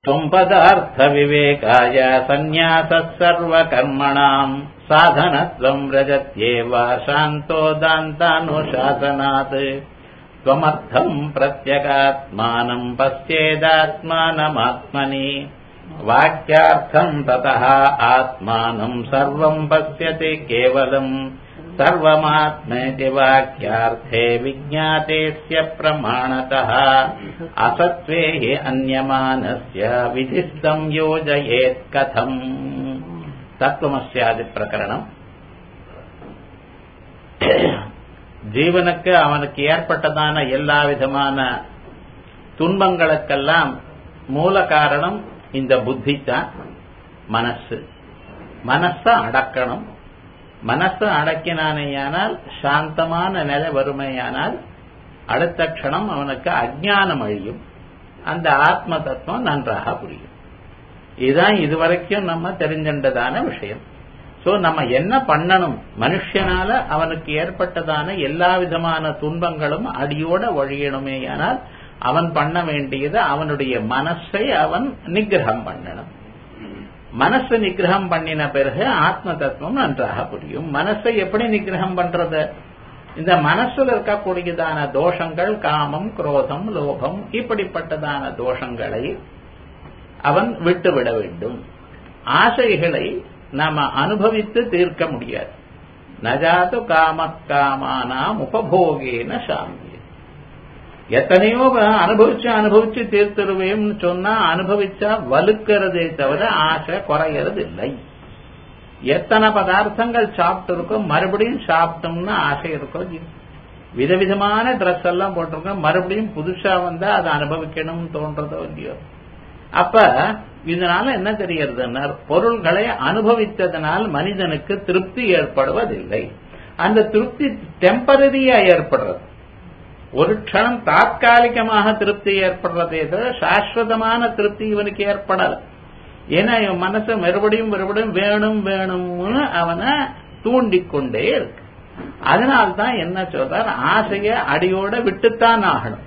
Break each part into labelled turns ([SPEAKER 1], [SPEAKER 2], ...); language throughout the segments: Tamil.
[SPEAKER 1] त्वम्पदार्थविवेकाय सन्न्यासः सर्वकर्मणाम् साधनत्वम् व्रजत्येव शान्तो दान्तानुशासनात् त्वमर्थम् प्रत्यगात्मानम् पश्येदात्मानमात्मनि वाक्यार्थम् ततः आत्मानम् सर्वम् पश्यति केवलम् सर्वमात्मेति वाक्यार्थे विज्ञातेस्य प्रमाणतः असत्त्वे हि अन्यमानस्य विधिस्तम् योजयेत् कथम् தத்துவமசியாதி ஜீவனுக்கு அவனுக்கு ஏற்பட்டதான எல்லா விதமான துன்பங்களுக்கெல்லாம் மூல காரணம் இந்த புத்தி தான் மனசு மனச அடக்கணும் மனசு அடக்கினானேயானால் சாந்தமான நிலை வறுமையானால் அடுத்த க்ஷணம் அவனுக்கு அஜானம் அழியும் அந்த ஆத்ம தத்துவம் நன்றாக புரியும் இதுதான் இதுவரைக்கும் நம்ம தெரிஞ்சின்றதான விஷயம் சோ நம்ம என்ன பண்ணணும் மனுஷனால அவனுக்கு ஏற்பட்டதான எல்லா விதமான துன்பங்களும் அடியோட ஒழியணுமேயானால் அவன் பண்ண வேண்டியது அவனுடைய மனசை அவன் நிகிரகம் பண்ணணும் மனசு நிகிரகம் பண்ணின பிறகு ஆத்ம தத்துவம் நன்றாக புரியும் மனசை எப்படி நிகிரகம் பண்றது இந்த மனசுல இருக்கக்கூடியதான தோஷங்கள் காமம் குரோதம் லோகம் இப்படிப்பட்டதான தோஷங்களை அவன் விட்டுவிட வேண்டும் ஆசைகளை நாம அனுபவித்து தீர்க்க முடியாது நஜாது காம காமானாம் உபபோகேன சாந்தி எத்தனையோ அனுபவிச்சு அனுபவிச்சு தீர்த்துருவேன்னு சொன்னா அனுபவிச்சா வலுக்கிறதே தவிர ஆசை குறையறது இல்லை எத்தனை பதார்த்தங்கள் சாப்பிட்டு இருக்கோ மறுபடியும் சாப்பிட்டோம்னு ஆசை இருக்கோ விதவிதமான ட்ரெஸ் எல்லாம் போட்டிருக்கோம் மறுபடியும் புதுசா வந்தா அதை அனுபவிக்கணும்னு தோன்றதோ இல்லையோ அப்ப இதனால என்ன தெரியறதுன்னா பொருள்களை அனுபவித்ததனால் மனிதனுக்கு திருப்தி ஏற்படுவதில்லை அந்த திருப்தி டெம்பரரியா ஏற்படுறது ஒரு க்ஷணம் தாற்காலிகமாக திருப்தி ஏற்படுறதே தவிர சாஸ்வதமான திருப்தி இவனுக்கு ஏற்படல ஏன்னா இவன் மனசை மறுபடியும் மறுபடியும் வேணும் வேணும்னு அவனை தூண்டிக்கொண்டே இருக்கு அதனால்தான் என்ன சொல்றார் ஆசைய அடியோட விட்டுத்தான் ஆகணும்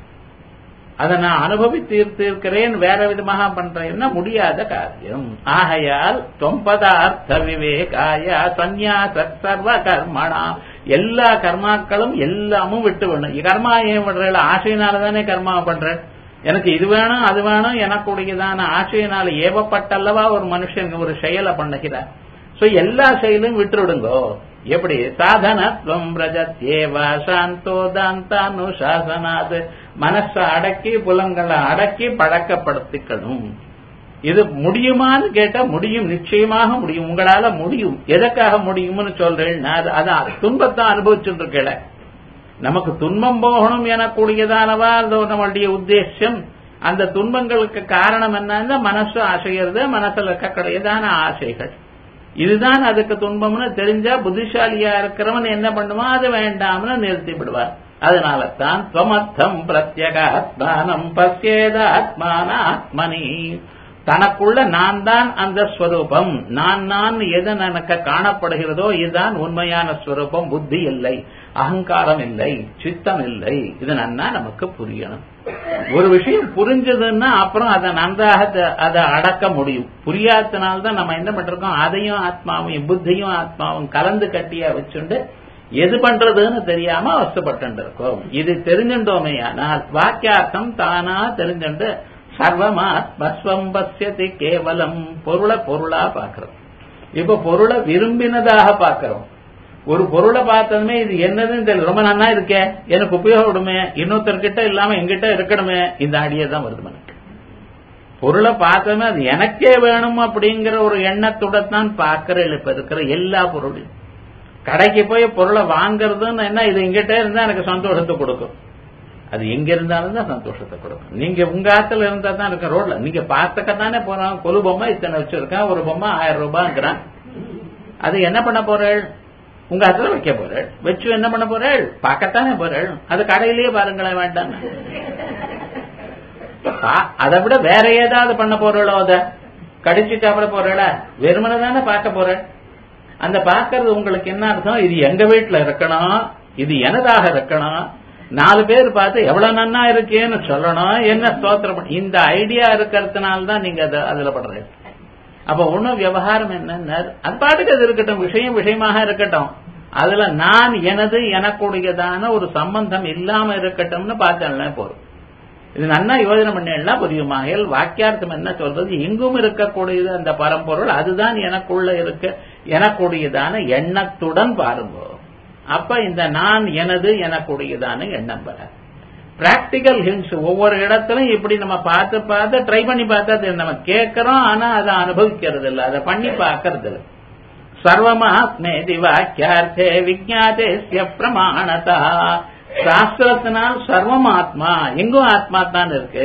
[SPEAKER 1] அதை நான் அனுபவித்தீர்த்திருக்கிறேன் வேற விதமாக பண்றேன்னா முடியாத காரியம் ஆகையால் தொம்பதார்த்த விவேகாய சந்நியாச சர்வ கர்மணா எல்லா கர்மாக்களும் எல்லாமும் விட்டு வேணும் கர்மா ஏன் பண்ற ஆசையினால தானே கர்மா பண்றேன் எனக்கு இது வேணும் அது வேணும் எனக்குடையதான ஆசையினால ஏவப்பட்டல்லவா ஒரு மனுஷன் ஒரு செயலை பண்ணுகிறார் சோ எல்லா செயலும் விட்டுடுங்கோ எப்படி சாதனத்துவம் பிரஜத்யேவ சாந்தோ தாந்தானுசாசனாது மனச அடக்கி புலங்களை அடக்கி பழக்கப்படுத்திக்கணும் இது முடியுமான்னு கேட்டா முடியும் நிச்சயமாக முடியும் உங்களால முடியும் எதற்காக முடியும்னு சொல்றேன் அதான் துன்பத்தை அனுபவிச்சுட்டு இருக்கல நமக்கு துன்பம் போகணும் எனக்கூடியதானவா நம்மளுடைய உத்தேசம் அந்த துன்பங்களுக்கு காரணம் என்னன்னா மனசு அசைகிறது மனசுல இருக்கக்கூடியதான ஆசைகள் இதுதான் அதுக்கு துன்பம்னு தெரிஞ்சா புத்திசாலியா இருக்கிறவன் என்ன பண்ணுவான் அது வேண்டாம்னு நிறுத்தி விடுவார் அதனால தான் துவமர்த்தம் பிரத்யகாத்மானம் பசியேத ஆத்மான ஆத்மனி தனக்குள்ள நான் தான் அந்த ஸ்வரூபம் நான் நான் எது எனக்கு காணப்படுகிறதோ இதுதான் உண்மையான ஸ்வரூபம் புத்தி இல்லை அகங்காரம் இல்லை சித்தம் இல்லை இது நன்னா நமக்கு புரியணும் ஒரு விஷயம் புரிஞ்சதுன்னா அப்புறம் அதை நன்றாக அதை அடக்க முடியும் புரியாதனால்தான் நம்ம என்ன பண்றோம் அதையும் ஆத்மாவையும் புத்தியும் ஆத்மாவும் கலந்து கட்டியா வச்சுண்டு எது பண்றதுன்னு தெரியாம அவசப்பட்டு இருக்கோம் இது தெரிஞ்சுட்டோமே ஆனால் வாக்கியார்த்தம் தானா தெரிஞ்சுண்டு சர்வமாத்மஸ்வம் பசியதி கேவலம் பொருளை பொருளா பாக்கிறோம் இப்ப பொருளை விரும்பினதாக பாக்கிறோம் ஒரு பொருளை பார்த்ததுமே இது என்னதுன்னு தெரியல ரொம்ப நன்னா இருக்கே எனக்கு உபயோகப்படுமே இன்னொருத்தர்கிட்ட இல்லாம எங்கிட்ட இருக்கணுமே இந்த அடியே தான் வருது எனக்கு பொருளை பார்த்ததுமே அது எனக்கே வேணும் அப்படிங்கிற ஒரு எண்ணத்துடன் பார்க்கிறேன் இப்ப இருக்கிற எல்லா பொருளையும் கடைக்கு போய் பொருளை வாங்குறதுன்னு என்ன இது எங்கிட்ட இருந்தா எனக்கு சந்தோஷத்தை கொடுக்கும் அது எங்க இருந்தாலும் தான் சந்தோஷத்தை கொடுக்கும் நீங்க உங்க ஆத்துல இருந்தா தான் இருக்க ரோட்ல நீங்க பார்த்துக்கத்தானே போறான் கொலு பொம்மை இத்தனை வச்சிருக்கான் ஒரு பொம்மை ஆயிரம் ரூபாய்ங்கிறான் அது என்ன பண்ண போறேள் உங்க ஆத்துல வைக்க போறேள் வச்சு என்ன பண்ண போறேள் பார்க்கத்தானே போறேள் அது கடையிலேயே பாருங்களேன் வேண்டாம் அதை விட வேற ஏதாவது பண்ண போறோளோ அத கடிச்சு சாப்பிட போறேளா வெறுமனை தானே பார்க்க போறேன் அந்த பார்க்கறது உங்களுக்கு என்ன அர்த்தம் இது எங்க வீட்டுல இருக்கணும் இது எனதாக இருக்கணும் நாலு பேர் பார்த்து எவ்வளவு நன்னா இருக்கேன்னு சொல்லணும் என்ன ஸ்தோத்திரம் பண்ண- இந்த ஐடியா இருக்கிறதுனால தான் நீங்க அது அதுல படுறீங்க அப்ப ஒண்ணும் விவகாரம் என்ன அது பாட்டுக்கு அது இருக்கட்டும் விஷயம் விஷயமாக இருக்கட்டும் அதுல நான் எனது எனக்குடையதான ஒரு சம்பந்தம் இல்லாம இருக்கட்டும்னு பார்த்தேன்ல போதும் இது நன்னா யோஜனை பண்ணா புரியுமாகல் வாக்கியார்த்தம் என்ன சொல்றது எங்கும் இருக்கக்கூடியது அந்த பரம்பொருள் அதுதான் எனக்குள்ள இருக்க எனக்குடையதான எண்ணத்துடன் பாருங்க அப்ப இந்த நான் எனது எனக்குடையதான எண்ணம் வர பிராக்டிக்கல் ஹிண்ட்ஸ் ஒவ்வொரு இடத்துலயும் இப்படி நம்ம பார்த்து பார்த்து ட்ரை பண்ணி பார்த்தா அது நம்ம கேட்கறோம் ஆனா அதை அனுபவிக்கிறது இல்ல அதை பண்ணி பார்க்கறது இல்ல சர்வமாத்மேதி வாக்கியார்த்தே விஜாதேசிய பிரமாணதா சாஸ்திரத்தினால் சர்வம் ஆத்மா எங்கும் ஆத்மா தான் இருக்கு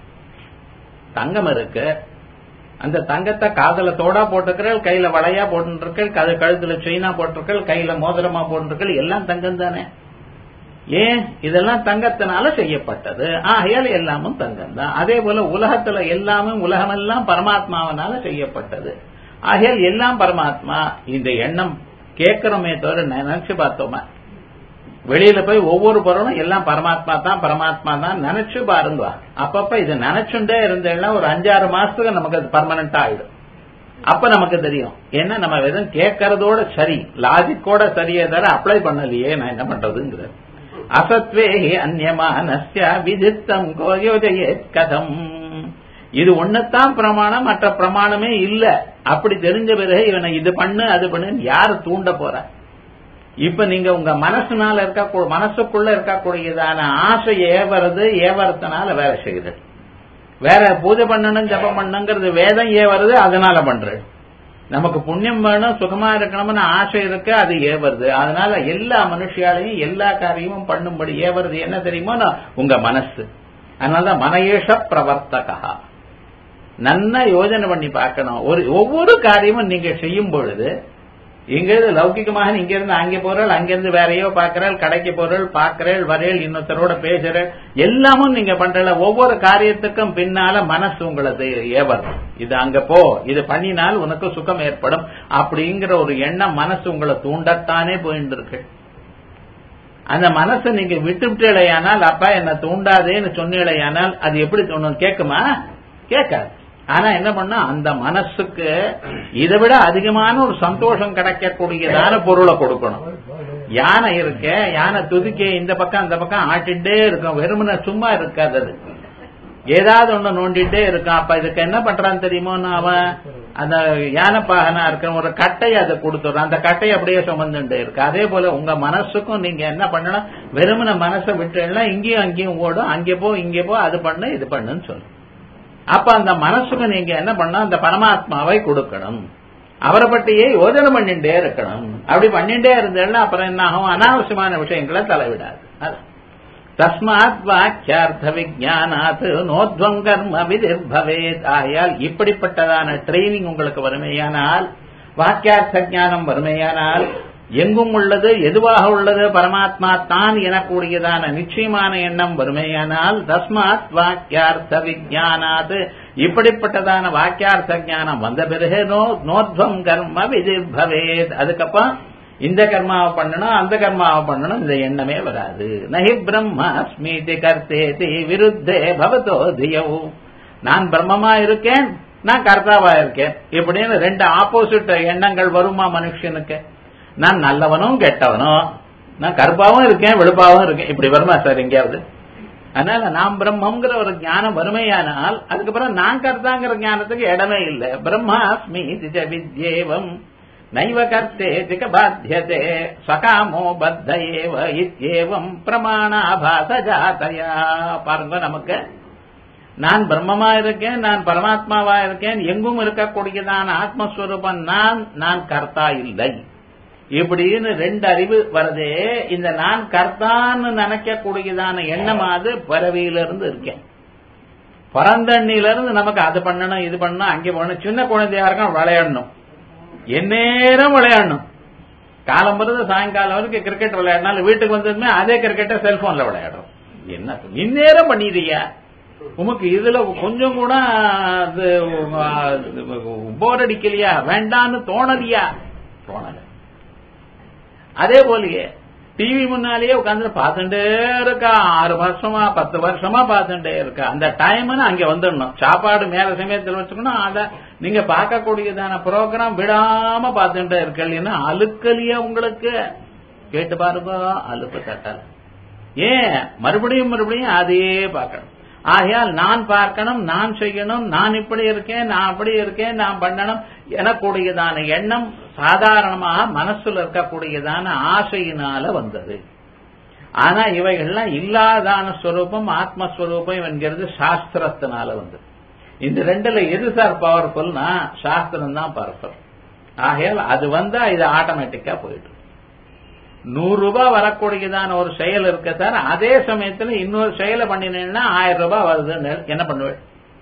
[SPEAKER 1] தங்கம் இருக்கு அந்த தங்கத்தை காதல தோடா போட்டுக்கிறல் கையில வளையா போட்டுருக்கள் கது கழுத்துல செயினா போட்டிருக்கள் கையில மோதிரமா போட்டிருக்கள் எல்லாம் தங்கம் தானே ஏன் இதெல்லாம் தங்கத்தினால செய்யப்பட்டது ஆகையால் எல்லாமும் தங்கம் தான் அதே போல உலகத்துல எல்லாமும் உலகமெல்லாம் பரமாத்மாவனால செய்யப்பட்டது ஆகையால் எல்லாம் பரமாத்மா இந்த எண்ணம் கேட்கிறோமே தவிர நினைச்சு பார்த்தோமா வெளியில போய் ஒவ்வொரு பொருளும் எல்லாம் பரமாத்மா தான் பரமாத்மா தான் நினைச்சு பாருங்க அப்பப்ப இது நினைச்சுட்டே இருந்தேன்னா ஒரு அஞ்சாறு மாசத்துக்கு நமக்கு அது பர்மனண்டா ஆயிடும் அப்ப நமக்கு தெரியும் ஏன்னா நம்ம வெறும் கேட்கறதோட சரி லாஜிக்கோட சரியே தர அப்ளை பண்ணலையே நான் என்ன பண்றதுங்கிற அசத்வே அந்நியமானஸ்ய விதித்தம் கோயோஜயே கதம் இது ஒண்ணுத்தான் பிரமாணம் மற்ற பிரமாணமே இல்ல அப்படி தெரிஞ்ச பிறகு இவனை இது பண்ணு அது பண்ணு யாரு தூண்ட போற இப்ப நீங்க உங்க மனசுனால இருக்க மனசுக்குள்ள இருக்கக்கூடியதான ஆசை ஏவறது ஏவரத்தினால வேலை செய்யுது வேற பூஜை பண்ணணும் ஜபம் பண்ணணுங்கிறது வேதம் ஏவறது அதனால பண்றது நமக்கு புண்ணியம் வேணும் சுகமா இருக்கணும்னு ஆசை இருக்கு அது ஏவருது அதனால எல்லா மனுஷியாலையும் எல்லா காரியமும் பண்ணும்படி ஏவறது என்ன தெரியுமோ உங்க மனசு அதனாலதான் மனயேஷ பிரவர்த்தகா நன்னா யோஜனை பண்ணி பார்க்கணும் ஒரு ஒவ்வொரு காரியமும் நீங்க செய்யும் பொழுது இங்கிருந்து லௌகிகமாக இங்க இருந்து அங்கே போறள் அங்கிருந்து வேறையோ பார்க்கறள் கடைக்கு போறள் பார்க்கறள் வரையல் இன்னொருத்தரோட பேசுற எல்லாமும் நீங்க பண்ற ஒவ்வொரு காரியத்துக்கும் பின்னால மனசு உங்களது ஏவர் இது அங்க போ இது பண்ணினால் உனக்கு சுகம் ஏற்படும் அப்படிங்கிற ஒரு எண்ணம் மனசு உங்களை தூண்டத்தானே போயிட்டு இருக்கு அந்த மனசை நீங்க விட்டுவிட்டேலையானால் அப்பா என்ன தூண்டாதேன்னு சொன்னீழையானால் அது எப்படி தோணும் கேட்குமா கேட்காது ஆனா என்ன பண்ணா அந்த மனசுக்கு இதை விட அதிகமான ஒரு சந்தோஷம் கிடைக்கக்கூடியதான பொருளை கொடுக்கணும் யானை இருக்க யானை துதிக்க இந்த பக்கம் அந்த பக்கம் ஆட்டிட்டே இருக்கும் வெறுமனை சும்மா இருக்காது அது ஏதாவது ஒண்ணு நோண்டிட்டே இருக்கான் அப்ப இதுக்கு என்ன பண்றான்னு தெரியுமோன்னு அவன் அந்த யானைப்பாகனா இருக்கிற ஒரு கட்டையை அதை கொடுத்துறான் அந்த கட்டையை அப்படியே சுமந்துட்டே இருக்கு அதே போல உங்க மனசுக்கும் நீங்க என்ன பண்ணணும் வெறுமனை மனசை விட்டுலாம் இங்கேயும் அங்கேயும் ஓடும் அங்கே போ இங்கே போ அது பண்ணு இது பண்ணுன்னு சொல்லு அப்ப அந்த மனசுக்கு நீங்க என்ன பண்ண அந்த பரமாத்மாவை கொடுக்கணும் அவரை பற்றியே யோஜனை பண்ணிட்டே இருக்கணும் அப்படி பண்ணிட்டே இருந்தேன்னா அப்புறம் என்ன ஆகும் அனாவசியமான விஷயங்களை தலைவிடாது தஸ்மாத் வாக்கியார்த்த விஜானாத் நோத்வம் கர்ம விதிர்பவேத் ஆயால் இப்படிப்பட்டதான ட்ரைனிங் உங்களுக்கு வறுமையானால் வாக்கியார்த்த ஜானம் வறுமையானால் எங்கும் உள்ளது எதுவாக உள்ளது பரமாத்மா தான் எனக்கூடியதான நிச்சயமான எண்ணம் வறுமையானால் தஸ்மாத் வாக்கியார்த்த விஜானாத் இப்படிப்பட்டதான வாக்கியார்த்த ஜானம் வந்த பிறகு நோ நோத்வம் கர்ம விதிர்பவேத் அதுக்கப்புறம் இந்த கர்மாவை பண்ணணும் அந்த கர்மாவை பண்ணணும் இந்த எண்ணமே வராது நகி பிரம்மாஸ்மீதி கர்த்தேதி விருத்தே பவதோ தியவு நான் பிரம்மமா இருக்கேன் நான் கர்த்தாவா இருக்கேன் இப்படின்னு ரெண்டு ஆப்போசிட் எண்ணங்கள் வருமா மனுஷனுக்கு நான் நல்லவனும் கெட்டவனும் நான் கருப்பாவும் இருக்கேன் வெளுப்பாவும் இருக்கேன் இப்படி வருமா சார் எங்கேயாவது அதனால நாம் பிரம்மங்கிற ஒரு ஞானம் வறுமையானால் அதுக்கப்புறம் நான் கர்த்தாங்கிற ஞானத்துக்கு இடமே இல்லை பிரம்மாஸ்மி திஜ வித்யேவம் நைவ கர்த்தே திக பாத்தியதே சகாமோ பத்த ஏவ இத்யேவம் பிரமாணாபாச ஜாதயா பாருங்க நமக்கு நான் பிரம்மமா இருக்கேன் நான் பரமாத்மாவா இருக்கேன் எங்கும் இருக்கக்கூடியதான ஆத்மஸ்வரூபம் நான் நான் கர்த்தா இல்லை இப்படின்னு ரெண்டு அறிவு வருதே இந்த நான் கர்த்தான்னு நினைக்கக்கூடியதான எண்ணமாவது பிறவியிலிருந்து இருக்கேன் பிறந்தண்ணிலிருந்து நமக்கு அது பண்ணணும் இது பண்ணணும் அங்கே போகணும் சின்ன குழந்தையா இருக்கும் விளையாடணும் எந்நேரம் விளையாடணும் காலம் பிறகு சாயங்காலம் வரைக்கும் கிரிக்கெட் விளையாடினாலும் வீட்டுக்கு வந்ததுமே அதே கிரிக்கெட்டை செல்போன்ல விளையாடுறோம் என்ன இந்நேரம் பண்ணிடுறியா உமக்கு இதுல கொஞ்சம் கூட அது போர் அடிக்கலையா வேண்டான்னு தோணலையா தோணல அதே போலயே டிவி முன்னாலேயே உட்காந்து பார்த்துட்டே இருக்கா ஆறு வருஷமா பத்து வருஷமா பார்த்துட்டே இருக்கா அந்த டைம்னு அங்க வந்துடணும் சாப்பாடு மேல சமயத்தில் வச்சுக்கணும் அத நீங்க பார்க்கக்கூடியதான ப்ரோக்ராம் விடாம பார்த்துட்டே இருக்கலைன்னா அழுக்கலியா உங்களுக்கு கேட்டு பாருங்க அலுப்பு தட்டல ஏன் மறுபடியும் மறுபடியும் அதையே பார்க்கணும் ஆகையால் நான் பார்க்கணும் நான் செய்யணும் நான் இப்படி இருக்கேன் நான் அப்படி இருக்கேன் நான் பண்ணணும் எனக்கூடியதான எண்ணம் சாதாரணமாக மனசுல இருக்கக்கூடியதான ஆசையினால வந்தது ஆனா இவைகள்லாம் இல்லாதான ஸ்வரூபம் ஆத்மஸ்வரூபம் என்கிறது சாஸ்திரத்தினால வந்தது இந்த ரெண்டுல எது சார் பவர்ஃபுல்னா சாஸ்திரம் தான் பவர்ஃபுல் ஆகையால் அது வந்தா இது ஆட்டோமேட்டிக்கா போயிட்டு நூறு ரூபாய் வரக்கூடியதான ஒரு செயல் இருக்க சார் அதே சமயத்துல இன்னொரு செயலை பண்ணினேன்னா ஆயிரம் ரூபாய் வருதுன்னு என்ன பண்ணுவேன்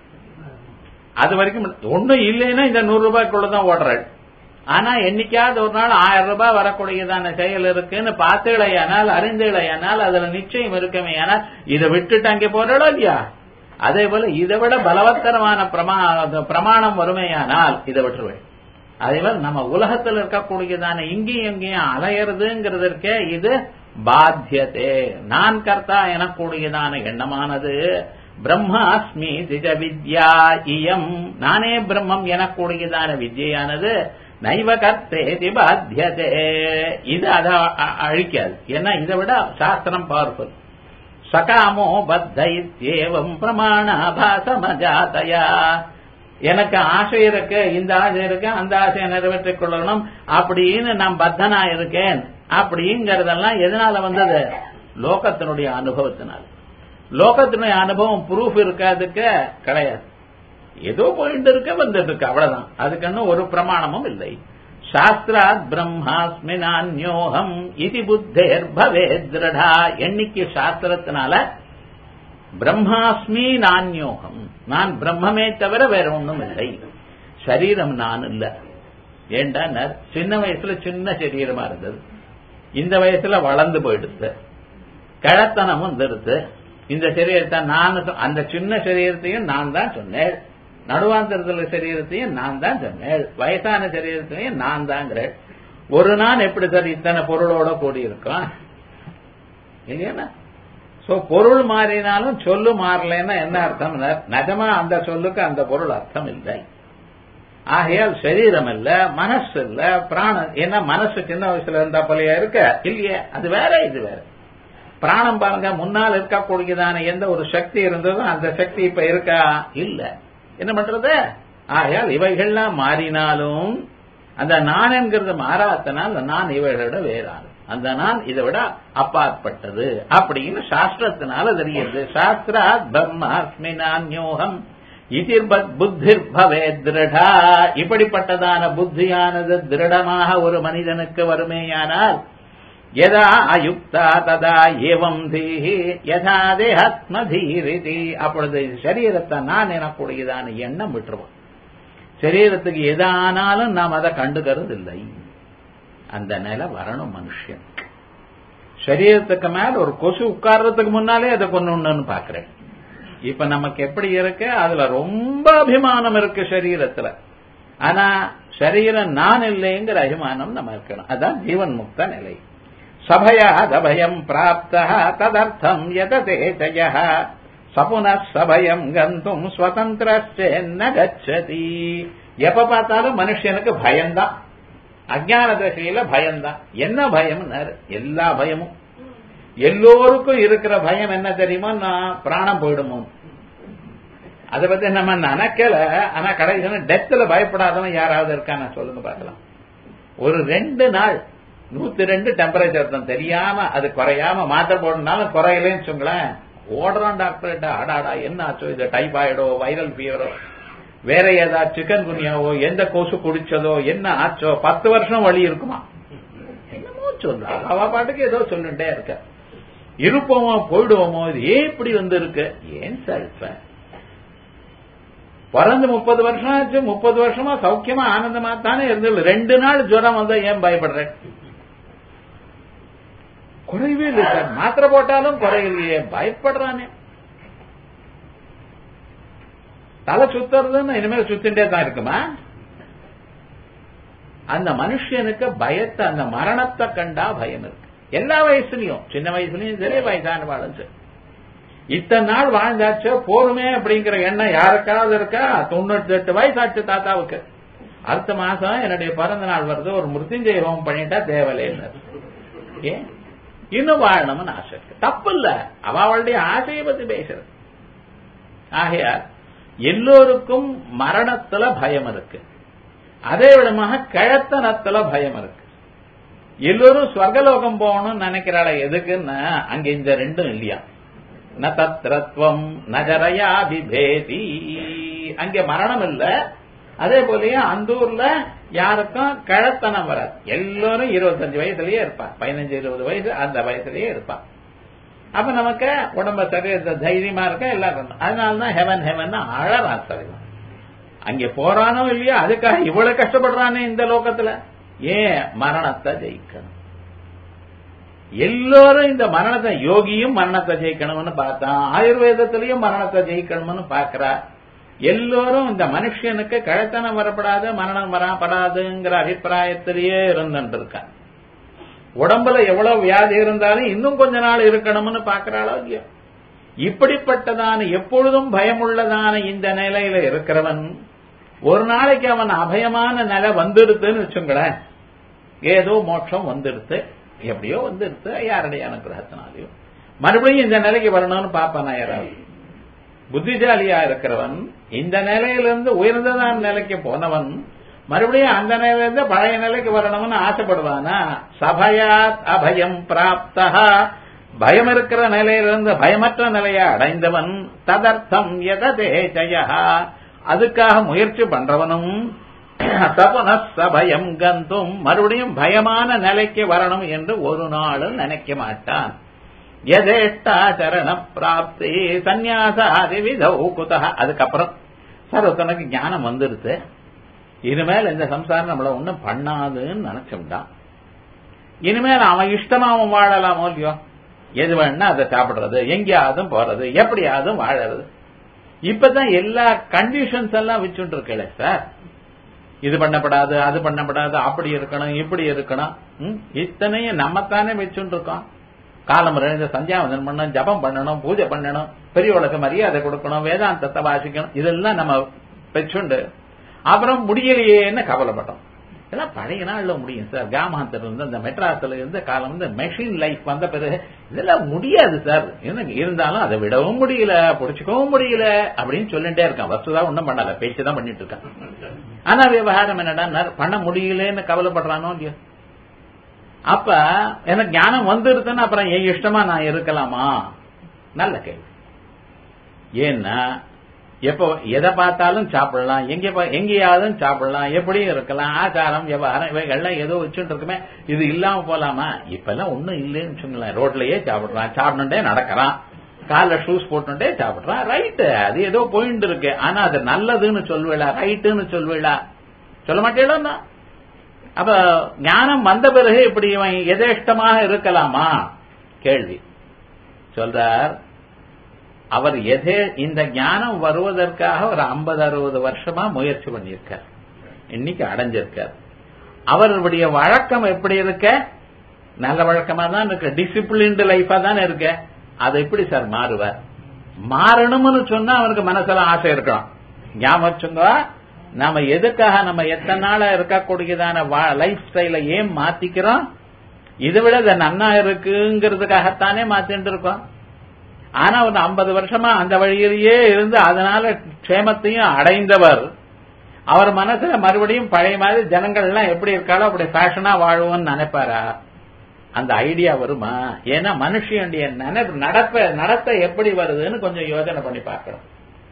[SPEAKER 1] அது வரைக்கும் ஒண்ணும் இல்லைன்னா இந்த நூறு ரூபாய்க்குள்ளதான் ஓடுறாள் ஆனா என்னைக்காவது ஒரு நாள் ஆயிரம் ரூபாய் வரக்கூடியதான செயல் இருக்குன்னு பார்த்தீழையானால் அறிந்தீழையானால் அதுல நிச்சயம் இருக்குமே ஆனால் இதை விட்டுட்டு அங்கே போறாளோ இல்லையா அதே போல இதை விட பலவத்தரமான பிரமாணம் வருமேயானால் இதை விட்டுருவேன் அதே போல நம்ம உலகத்தில் இருக்கக்கூடியதான இங்கேயும் எங்கேயும் அலையிறதுங்கிறதற்கே இது பாத்தியதே நான் கர்த்தா எனக்கூடியதான எண்ணமானது பிரம்மாஸ்மி திஜ வித்யா இயம் நானே பிரம்மம் எனக்கூடியதான வித்யானது நைவ கர்த்தேதி பாத்தியதே இது அதை அழிக்காது ஏன்னா இதை விட சாஸ்திரம் பவர்ஃபுல் சகாமோ பத்த இத்தியேவம் பிரமாணாபாசமஜாதயா எனக்கு ஆசை இருக்கு இந்த ஆசை இருக்கு அந்த ஆசையை நிறைவேற்றிக் கொள்ளணும் அப்படின்னு நான் பத்தனா இருக்கேன் அப்படிங்கறதெல்லாம் எதனால வந்தது லோகத்தினுடைய அனுபவத்தினால் லோகத்தினுடைய அனுபவம் ப்ரூஃப் இருக்காதுக்கு கிடையாது ஏதோ போயிட்டு இருக்க வந்துட்டு இருக்கு அவ்வளவுதான் அதுக்குன்னு ஒரு பிரமாணமும் இல்லை சாஸ்திராத் பிரம்மாஸ்மி நான்யோகம் இது புத்தேர் பவே திருடா எண்ணிக்கை சாஸ்திரத்தினால பிரம்மாஸ்மி நான்யோகம் நான் பிரம்மமே தவிர வேற ஒண்ணும் இல்லை சரீரம் நான் இல்ல ஏண்டா சின்ன வயசுல சின்ன சரீரமா இருந்தது இந்த வயசுல வளர்ந்து போயிடுது கிழத்தனம் வந்துடுது இந்த சரீரத்தை நான் அந்த சின்ன சரீரத்தையும் நான் தான் சொன்னேன் நடுவாந்தரத்துல சரீரத்தையும் நான் தான் சொன்னேன் வயசான சரீரத்தையும் நான் தாங்கிறேன் ஒரு நாள் எப்படி சார் இத்தனை பொருளோட கூடி இருக்கும் இல்லையா சோ பொருள் மாறினாலும் சொல்லு மாறலைன்னா என்ன அர்த்தம் நிஜமா அந்த சொல்லுக்கு அந்த பொருள் அர்த்தம் இல்லை ஆகையால் சரீரம் இல்ல மனசு இல்ல பிராணம் ஏன்னா மனசு சின்ன வயசுல இருந்தா போலயா இருக்க இல்லையே அது வேற இது வேற பிராணம் பாருங்க முன்னால் இருக்கக்கூடியதான எந்த ஒரு சக்தி இருந்ததோ அந்த சக்தி இப்ப இருக்கா இல்ல என்ன பண்றது ஆகையால் இவைகள்லாம் மாறினாலும் அந்த நான் என்கிறது மாறாதனால் நான் இவைகளோட வேறானது அந்த நான் இதை விட அப்பாற்பட்டது அப்படின்னு சாஸ்திரத்தினால தெரியுது சாஸ்திரா பிரம்மாஸ்மி நான்யோகம் இதிர்பத் புத்திர் பவே திருடா இப்படிப்பட்டதான புத்தியானது திருடமாக ஒரு மனிதனுக்கு வருமேயானால் யதா அயுக்தா ததா ஏவம் தீஹி யதா தேஹாத்மதீரிதி அப்பொழுது சரீரத்தை நான் எனக்கூடியதான எண்ணம் விட்டுருவோம் சரீரத்துக்கு எதானாலும் நாம் அதை கண்டுக்கிறது இல்லை அந்த நிலை வரணும் மனுஷன் சரீரத்துக்கு மேல ஒரு கொசு உட்கார்றதுக்கு முன்னாலே அதை கொண்டு பாக்குறேன் இப்ப நமக்கு எப்படி இருக்கு அதுல ரொம்ப அபிமானம் இருக்கு சரீரத்துல ஆனா சரீரம் நான் இல்லைங்கிற அபிமானம் நம்ம இருக்கணும் அதான் ஜீவன் முக்த நிலை சபயாதபயம் பிராப்த ததர்த்தம் யததே ஜய சபுன சபயம் கந்தும் ஸ்வதந்திரச்சென்ன கச்சதி எப்ப பார்த்தாலும் மனுஷனுக்கு பயம்தான் அஜான தசையில பயம்தான் என்ன பயம் எல்லா பயமும் எல்லோருக்கும் இருக்கிற பயம் என்ன தெரியுமா நான் பிராணம் போயிடுமோ அதை பத்தி நம்ம நினைக்கல ஆனா கடைசி டெத்துல பயப்படாதவன் யாராவது இருக்கான சொல்லுங்க பார்க்கலாம் ஒரு ரெண்டு நாள் நூத்தி ரெண்டு டெம்பரேச்சர் தான் தெரியாம அது குறையாம மாத்திரை போடனாலும் குறையலன்னு சொல்லுங்களேன் ஓடுறான் டாக்டர்கிட்ட அடாடா என்ன ஆச்சோ இது டைபாய்டோ வைரல் ஃபீவரோ வேற ஏதாவது சிக்கன் குனியாவோ எந்த கொசு குடிச்சதோ என்ன ஆச்சோ பத்து வருஷம் வழி இருக்குமா என்னமோ சொல்றா அவ பாட்டுக்கு ஏதோ சொல்லிட்டே இருக்க இருப்போமோ போயிடுவோமோ இது ஏன் இப்படி வந்து இருக்கு ஏன் சார் இப்ப பிறந்து முப்பது வருஷம் ஆச்சு முப்பது வருஷமா சௌக்கியமா ஆனந்தமா தானே இருந்தது ரெண்டு நாள் ஜுரம் வந்தா ஏன் பயப்படுறேன் குறைவே இல்லை சார் மாத்திரை போட்டாலும் குறையிலையே பயப்படுறானே தலை சுத்துறதுன்னு இனிமேல் சுத்திட்டே தான் இருக்குமா அந்த மனுஷனுக்கு பயத்தை அந்த மரணத்தை கண்டா பயம் இருக்கு எல்லா வயசுலயும் சின்ன வயசுலயும் சரி வயசான வாழும் சரி இத்தனை நாள் வாழ்ந்தாச்சு போருமே அப்படிங்கிற எண்ணம் யாருக்காவது இருக்கா தொண்ணூத்தி எட்டு வயசாச்சு தாத்தாவுக்கு அடுத்த மாசம் என்னுடைய பிறந்த நாள் வருது ஒரு மிருத்யுஞ்சய ஹோமம் பண்ணிட்டா தேவையில்லை ஏன் இன்னும் வாழணும்னு ஆசை இருக்கு தப்பு இல்ல அவ அவளுடைய ஆசையை பத்தி பேசுறது ஆகையால் எல்லோருக்கும் மரணத்துல பயம் இருக்கு அதே விதமாக கிழத்தனத்துல பயம் இருக்கு எல்லோரும் ஸ்வர்கலோகம் போகணும்னு நினைக்கிறாள எதுக்குன்னா அங்க இந்த ரெண்டும் இல்லையா ந தத்ரத்வம் நகரையா விபேதி அங்க மரணம் இல்ல அதே போலயே அந்த ஊர்ல யாருக்கும் கிழத்தனம் வராது எல்லாரும் இருபத்தஞ்சு வயசுலயே இருப்பான் பதினஞ்சு இருபது வயசு அந்த வயசுலயே இருப்பான் அப்ப நமக்கு உடம்ப சரீரத்தை தைரியமா இருக்க எல்லாரும் அதனாலதான் ஹெவன் ஹெவன் அழறான் சரிதான் அங்கே போறானோ இல்லையோ அதுக்காக இவ்வளவு கஷ்டப்படுறானே இந்த லோகத்துல ஏன் மரணத்தை ஜெயிக்கணும் எல்லோரும் இந்த மரணத்தை யோகியும் மரணத்தை ஜெயிக்கணும்னு பார்த்தான் ஆயுர்வேதத்திலையும் மரணத்தை ஜெயிக்கணும்னு பார்க்கிறா எல்லோரும் இந்த மனுஷனுக்கு கழத்தனம் வரப்படாது மரணம் வரப்படாதுங்கிற அபிப்பிராயத்திலேயே இருந்துட்டு இருக்கான் உடம்புல எவ்வளவு வியாதி இருந்தாலும் இன்னும் கொஞ்ச நாள் இருக்கணும்னு பாக்குறாளோ இல்லையோ இப்படிப்பட்டதான எப்பொழுதும் பயமுள்ளதான இந்த நிலையில இருக்கிறவன் ஒரு நாளைக்கு அவன் அபயமான நிலை வந்துடுதுன்னு வச்சுங்களேன் ஏதோ மோட்சம் வந்துடுது எப்படியோ வந்துடுது யாருடைய அனுகிரகத்தினாலையோ மறுபடியும் இந்த நிலைக்கு வரணும்னு பாப்பானா யாராவது புத்திசாலியா இருக்கிறவன் இந்த நிலையிலிருந்து உயர்ந்ததான நிலைக்கு போனவன் மறுபடியும் அந்த நிலையிலிருந்து பழைய நிலைக்கு வரணும்னு ஆசைப்படுவானா சபயாத் அபயம் பிராப்தா பயம் இருக்கிற நிலையிலிருந்து பயமற்ற நிலையை அடைந்தவன் ததர்த்தம் எததே ஜயா அதுக்காக முயற்சி பண்றவனும் தபன சபயம் கந்தும் மறுபடியும் பயமான நிலைக்கு வரணும் என்று ஒரு நாளும் நினைக்க மாட்டான் எதேஷ்டாச்சரண பிராப்தி சந்நியாசாதி விதௌ குதா அதுக்கப்புறம் சார் ஒருத்தனுக்கு ஞானம் வந்துடுது இனிமேல் இந்த சம்சாரம் நம்மள ஒண்ணும் பண்ணாதுன்னு நினைச்சோம்டான் இனிமேல் அவன் இஷ்டமா அவன் வாழலாமோ இல்லையோ எது வேணா அதை சாப்பிடுறது எங்கேயாவது போறது எப்படியாவது வாழறது இப்பதான் எல்லா கண்டிஷன்ஸ் எல்லாம் வச்சுட்டு இருக்கல சார் இது பண்ணப்படாது அது பண்ணப்படாது அப்படி இருக்கணும் இப்படி இருக்கணும் இத்தனையும் நம்மத்தானே வச்சுட்டு இருக்கோம் காலம் ரெண்டு சந்தியாவதனம் பண்ணணும் ஜபம் பண்ணணும் பூஜை பண்ணணும் பெரியவளுக்கு மரியாதை கொடுக்கணும் வேதாந்தத்தை வாசிக்கணும் இதெல்லாம் நம்ம வச்சுண்டு அப்புறம் முடியலையேன்னு கவலைப்பட்டோம் இதெல்லாம் பழைய நாள்ல முடியும் சார் கிராமாந்தர் இருந்து அந்த மெட்ராஸ்ல இருந்த காலம் வந்து மெஷின் லைஃப் வந்த பிறகு இதெல்லாம் முடியாது சார் இருந்தாலும் அதை விடவும் முடியல புடிச்சுக்கவும் முடியல அப்படின்னு சொல்லிட்டே இருக்கான் வசுதா ஒன்றும் பண்ணல பேச்சு தான் பண்ணிட்டு இருக்கான் ஆனா விவகாரம் என்னடா பண்ண முடியலன்னு கவலைப்படுறானோ இல்லையோ அப்ப எனக்கு ஞானம் வந்துருதுன்னு அப்புறம் என் இஷ்டமா நான் இருக்கலாமா நல்ல கேள்வி ஏன்னா எப்போ எதை பார்த்தாலும் சாப்பிடலாம் எங்க எங்கேயாவது சாப்பிடலாம் எப்படியும் இருக்கலாம் ஆச்சாரம் விவகாரம் இவைகள்லாம் ஏதோ வச்சுட்டு இருக்குமே இது இல்லாம போலாமா இப்ப எல்லாம் ஒண்ணும் இல்லைன்னு வச்சுங்களேன் ரோட்லயே சாப்பிடுறான் சாப்பிட்டுட்டே நடக்கிறான் கால ஷூஸ் போட்டுட்டே சாப்பிடுறான் ரைட்டு அது ஏதோ போயிட்டு இருக்கு ஆனா அது நல்லதுன்னு சொல்வேளா ரைட்டுன்னு சொல்வேளா சொல்ல மாட்டேடா அப்ப ஞானம் வந்த பிறகு இப்படி இவன் எதேஷ்டமாக இருக்கலாமா கேள்வி சொல்றார் அவர் எதே இந்த ஞானம் வருவதற்காக ஒரு ஐம்பது அறுபது வருஷமா முயற்சி பண்ணியிருக்கார் இன்னைக்கு அடைஞ்சிருக்கார் அவருடைய வழக்கம் எப்படி இருக்க நல்ல வழக்கமா தான் இருக்கு டிசிப்ளின்டு லைஃபா தானே இருக்க அதை எப்படி சார் மாறுவார் மாறணும்னு சொன்னா அவருக்கு மனசுல ஆசை இருக்கணும் ஞாபகம் வச்சுங்க நாம எதுக்காக நம்ம எத்தனை நாளா இருக்கக்கூடியதான லைஃப் ஸ்டைல ஏன் மாத்திக்கிறோம் இதை விட இது நன்னா இருக்குங்கிறதுக்காகத்தானே மாத்திட்டு இருக்கோம் ஆனா ஒரு ஐம்பது வருஷமா அந்த வழியிலேயே இருந்து அதனால க்ஷேமத்தையும் அடைந்தவர் அவர் மனசுல மறுபடியும் பழைய மாதிரி ஜனங்கள் எல்லாம் எப்படி இருக்காளோ அப்படி ஃபேஷனா வாழ்வோம்னு நினைப்பாரா அந்த ஐடியா வருமா ஏன்னா மனுஷனுடைய நினைப்பு நடப்ப நடத்த எப்படி வருதுன்னு கொஞ்சம் யோசனை பண்ணி பார்க்கணும்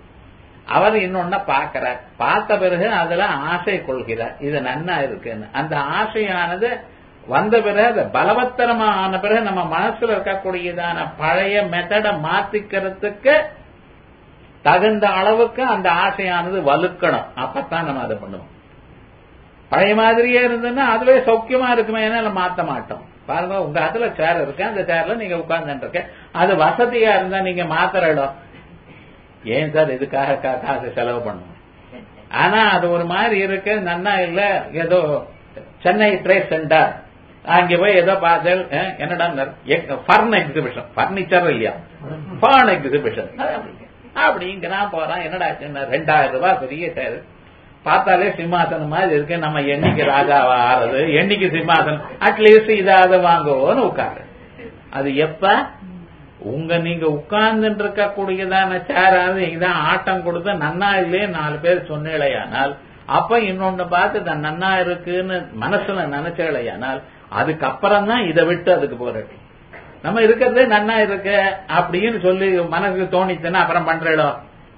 [SPEAKER 1] அவர் இன்னொன்ன பார்க்கிறார் பார்த்த பிறகு அதுல ஆசை கொள்கிறார் இது நன்னா இருக்குன்னு அந்த ஆசையானது வந்த பிறகு அது பலவத்தரமா ஆன பிறகு நம்ம மனசுல இருக்கக்கூடியதான பழைய மெத்தடை மாத்திக்கிறதுக்கு தகுந்த அளவுக்கு அந்த ஆசையானது வலுக்கணும் அப்பத்தான் நம்ம அதை பண்ணுவோம் பழைய மாதிரியே இருந்ததுன்னா அதுவே சௌக்கியமா இருக்குமே நம்ம மாத்த மாட்டோம் பாருங்க உங்க அதுல சேர் இருக்கு அந்த சேர்ல நீங்க உட்கார்ந்துட்டு இருக்க அது வசதியா இருந்தா நீங்க மாத்திர இடம் ஏன் சார் இதுக்காக காசு செலவு பண்ணணும் ஆனா அது ஒரு மாதிரி இருக்கு நன்னா இல்ல ஏதோ சென்னை ட்ரேட் சென்டர் அங்க போய் ஏதோ பார்த்தேன் அஹ், என்னடா ஃபர்ன் எக்ஸிபிஷன் பர்னிச்சர் இல்லையா ஃபர்ன் எக்ஸிபிஷன் அப்படிங்கிறான் போறான் என்னடா ஆச்சுன்னா, ரெண்டாயிரம் ரூபாய் பெரிய சேரு பார்த்தாலே சிம்மாசனம் மாதிரி இருக்கு நம்ம என்னைக்கு ராஜாவா ஆறது என்னைக்கு சிம்மாசனம் அட்லீஸ்ட் இதாவது வாங்குவோன்னு உட்காரு அது எப்ப உங்க நீங்க உட்கார்ந்துட்டு இருக்க கூடியதான சேராது இதான் ஆட்டம் கொடுத்து நன்னா இல்லையே நாலு பேர் சொன்னேழையானால் அப்ப இன்னொன்னு பார்த்து தான் நன்னா இருக்குன்னு மனசுல நினைச்சேழையானால் அதுக்கப்புறம் தான் இதை விட்டு அதுக்கு போறது நம்ம இருக்கிறதே நன்னா இருக்கு அப்படின்னு சொல்லி மனசுக்கு தோணிச்சுன்னா அப்புறம் பண்றோம்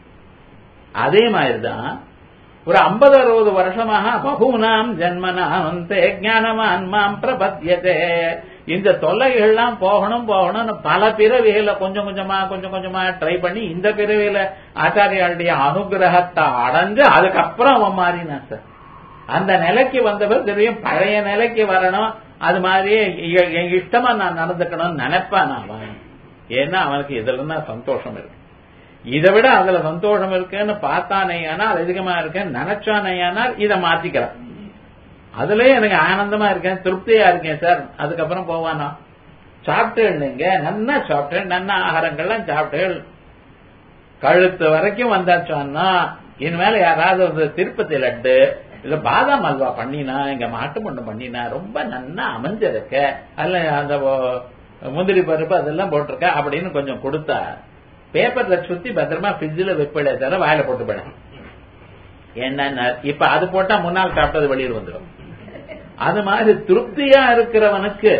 [SPEAKER 1] அதே மாதிரிதான் ஒரு ஐம்பது அறுபது வருஷமாக பகுனாம் ஜன்மனாம் தே ஞானவான் மாம் பிரபத்தியதே இந்த தொல்லைகள்லாம் போகணும் போகணும்னு பல பிறவிகளை கொஞ்சம் கொஞ்சமா கொஞ்சம் கொஞ்சமா ட்ரை பண்ணி இந்த பிறவியில ஆச்சாரியாளுடைய அனுகிரகத்தை அடைஞ்சு அதுக்கப்புறம் அவன் மாறினான் சார் அந்த நிலைக்கு வந்தவர் தெரியும் பழைய நிலைக்கு வரணும் அது மாதிரியே எ- என் இஷ்டமா நான் நடந்துக்கணும்னு நினைப்பான் அவன் ஏன்னா அவனுக்கு இதுல தான் சந்தோஷம் இருக்கு இதை விட அதுல சந்தோஷம் இருக்குன்னு பார்த்தானேயானால் அதிகமா இருக்கேன்னு நினைச்சானேயானால் இதை மாத்திக்கிறான் அதுலயே எனக்கு ஆனந்தமா இருக்கேன் திருப்தியா இருக்கேன் சார் அதுக்கப்புறம் போவானா சாப்பிட்டேன் நீங்க நன்னா சாப்பிட்டேன் நன்னா ஆகாரங்கள்லாம் சாப்பிட்டேன் கழுத்து வரைக்கும் வந்தாச்சோன்னா இனிமேல யாராவது வந்து திருப்பதி லட்டு இல்ல பாதாம் அல்வா பண்ணினா இங்க மாட்டு மண்ணு பண்ணினா ரொம்ப நன்னா அமைஞ்சிருக்க அதுல அந்த ஓ- முந்திரி பருப்பு அதெல்லாம் போட்டிருக்க அப்படின்னு கொஞ்சம் கொடுத்தா பேப்பர்ல சுத்தி பத்திரமா ஃப்ரிட்ஜில் வைப்படே தவிர வாயில போட்டு போயிடும் என்னன்னா இப்ப அது போட்டா முன்னால் சாப்பிட்டது வெளியில் வந்துடும் அது மாதிரி திருப்தியா இருக்கிறவனுக்கு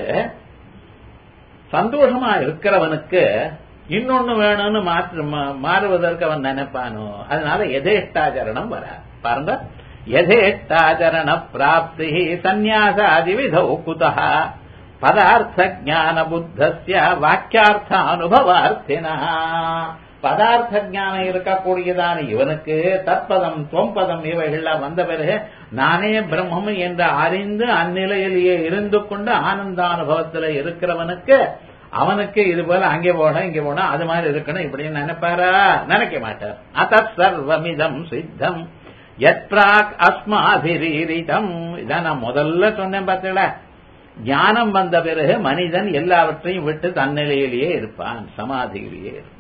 [SPEAKER 1] சந்தோஷமா இருக்கிறவனுக்கு இன்னொன்னு வேணும்னு மாற்று மா- மாறுவதற்கு அவன் நினைப்பானோ அதனால எதேஷ்டாச்சரணம் வர பாருங்க எதேஷ்டாச்சரண பிராப்தி சந்நியாசாதி விதௌ குதः பதார்த்த ஞான புத்தஸ்ய வாக்கியார்த்த அனுபவார்த்தினா பதார்த்த ஞானம் இருக்கக்கூடியதான இவனுக்கு தற்பதம் தொம்பதம் இவைகள்லாம் வந்த பிறகு நானே பிரம்மம் என்று அறிந்து அந்நிலையிலேயே இருந்து கொண்டு ஆனந்தானுபவத்தில் இருக்கிறவனுக்கு அவனுக்கு இது போல அங்கே போகணும் இங்கே போகணும் அது மாதிரி இருக்கணும் இப்படின்னு நினைப்பாரா நினைக்க மாட்டார் அத சர்வமிதம் சித்தம் எத் பிராக் அஸ்மாபிரீரிதம் இதான் நான் முதல்ல சொன்னேன் பார்த்தீங்களா ஞானம் வந்த பிறகு மனிதன் எல்லாவற்றையும் விட்டு தன்னிலையிலேயே இருப்பான் சமாதியிலேயே இருப்பான்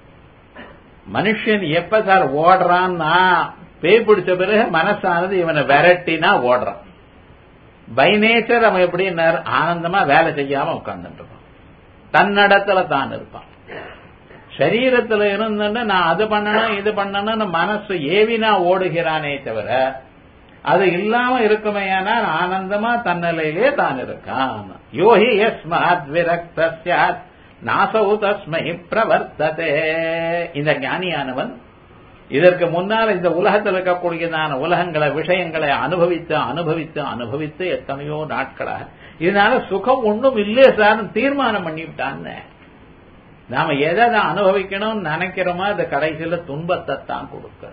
[SPEAKER 1] மனுஷன் எப்ப சார் ஓடுறான்னா பேய் பிடிச்ச பிறகு மனசானது இவனை விரட்டினா ஓடுறான் பை நேச்சர் அவன் எப்படின்னார் ஆனந்தமா வேலை செய்யாம உட்கார்ந்துட்டு இருப்பான் தன்னடத்துல தான் இருப்பான் சரீரத்துல இருந்துட்டு நான் அது பண்ணணும் இது பண்ணணும்னு மனசு ஏவினா ஓடுகிறானே தவிர அது இல்லாம இருக்குமேயானால் ஆனந்தமா தன்னிலையிலே தான் இருக்கான் யோகி யஸ்மாத் விரக்த சாத் நாசௌ தஸ்மை பிரவர்த்ததே இந்த ஞானியானவன் இதற்கு முன்னால் இந்த உலகத்தில் இருக்கக்கூடியதான உலகங்களை விஷயங்களை அனுபவித்து அனுபவித்து அனுபவித்து எத்தனையோ நாட்களாக இதனால சுகம் ஒண்ணும் இல்லையே சார் தீர்மானம் பண்ணிவிட்டான்னு நாம எதை அதை அனுபவிக்கணும்னு நினைக்கிறோமோ அது கடைசியில துன்பத்தை தான் கொடுக்க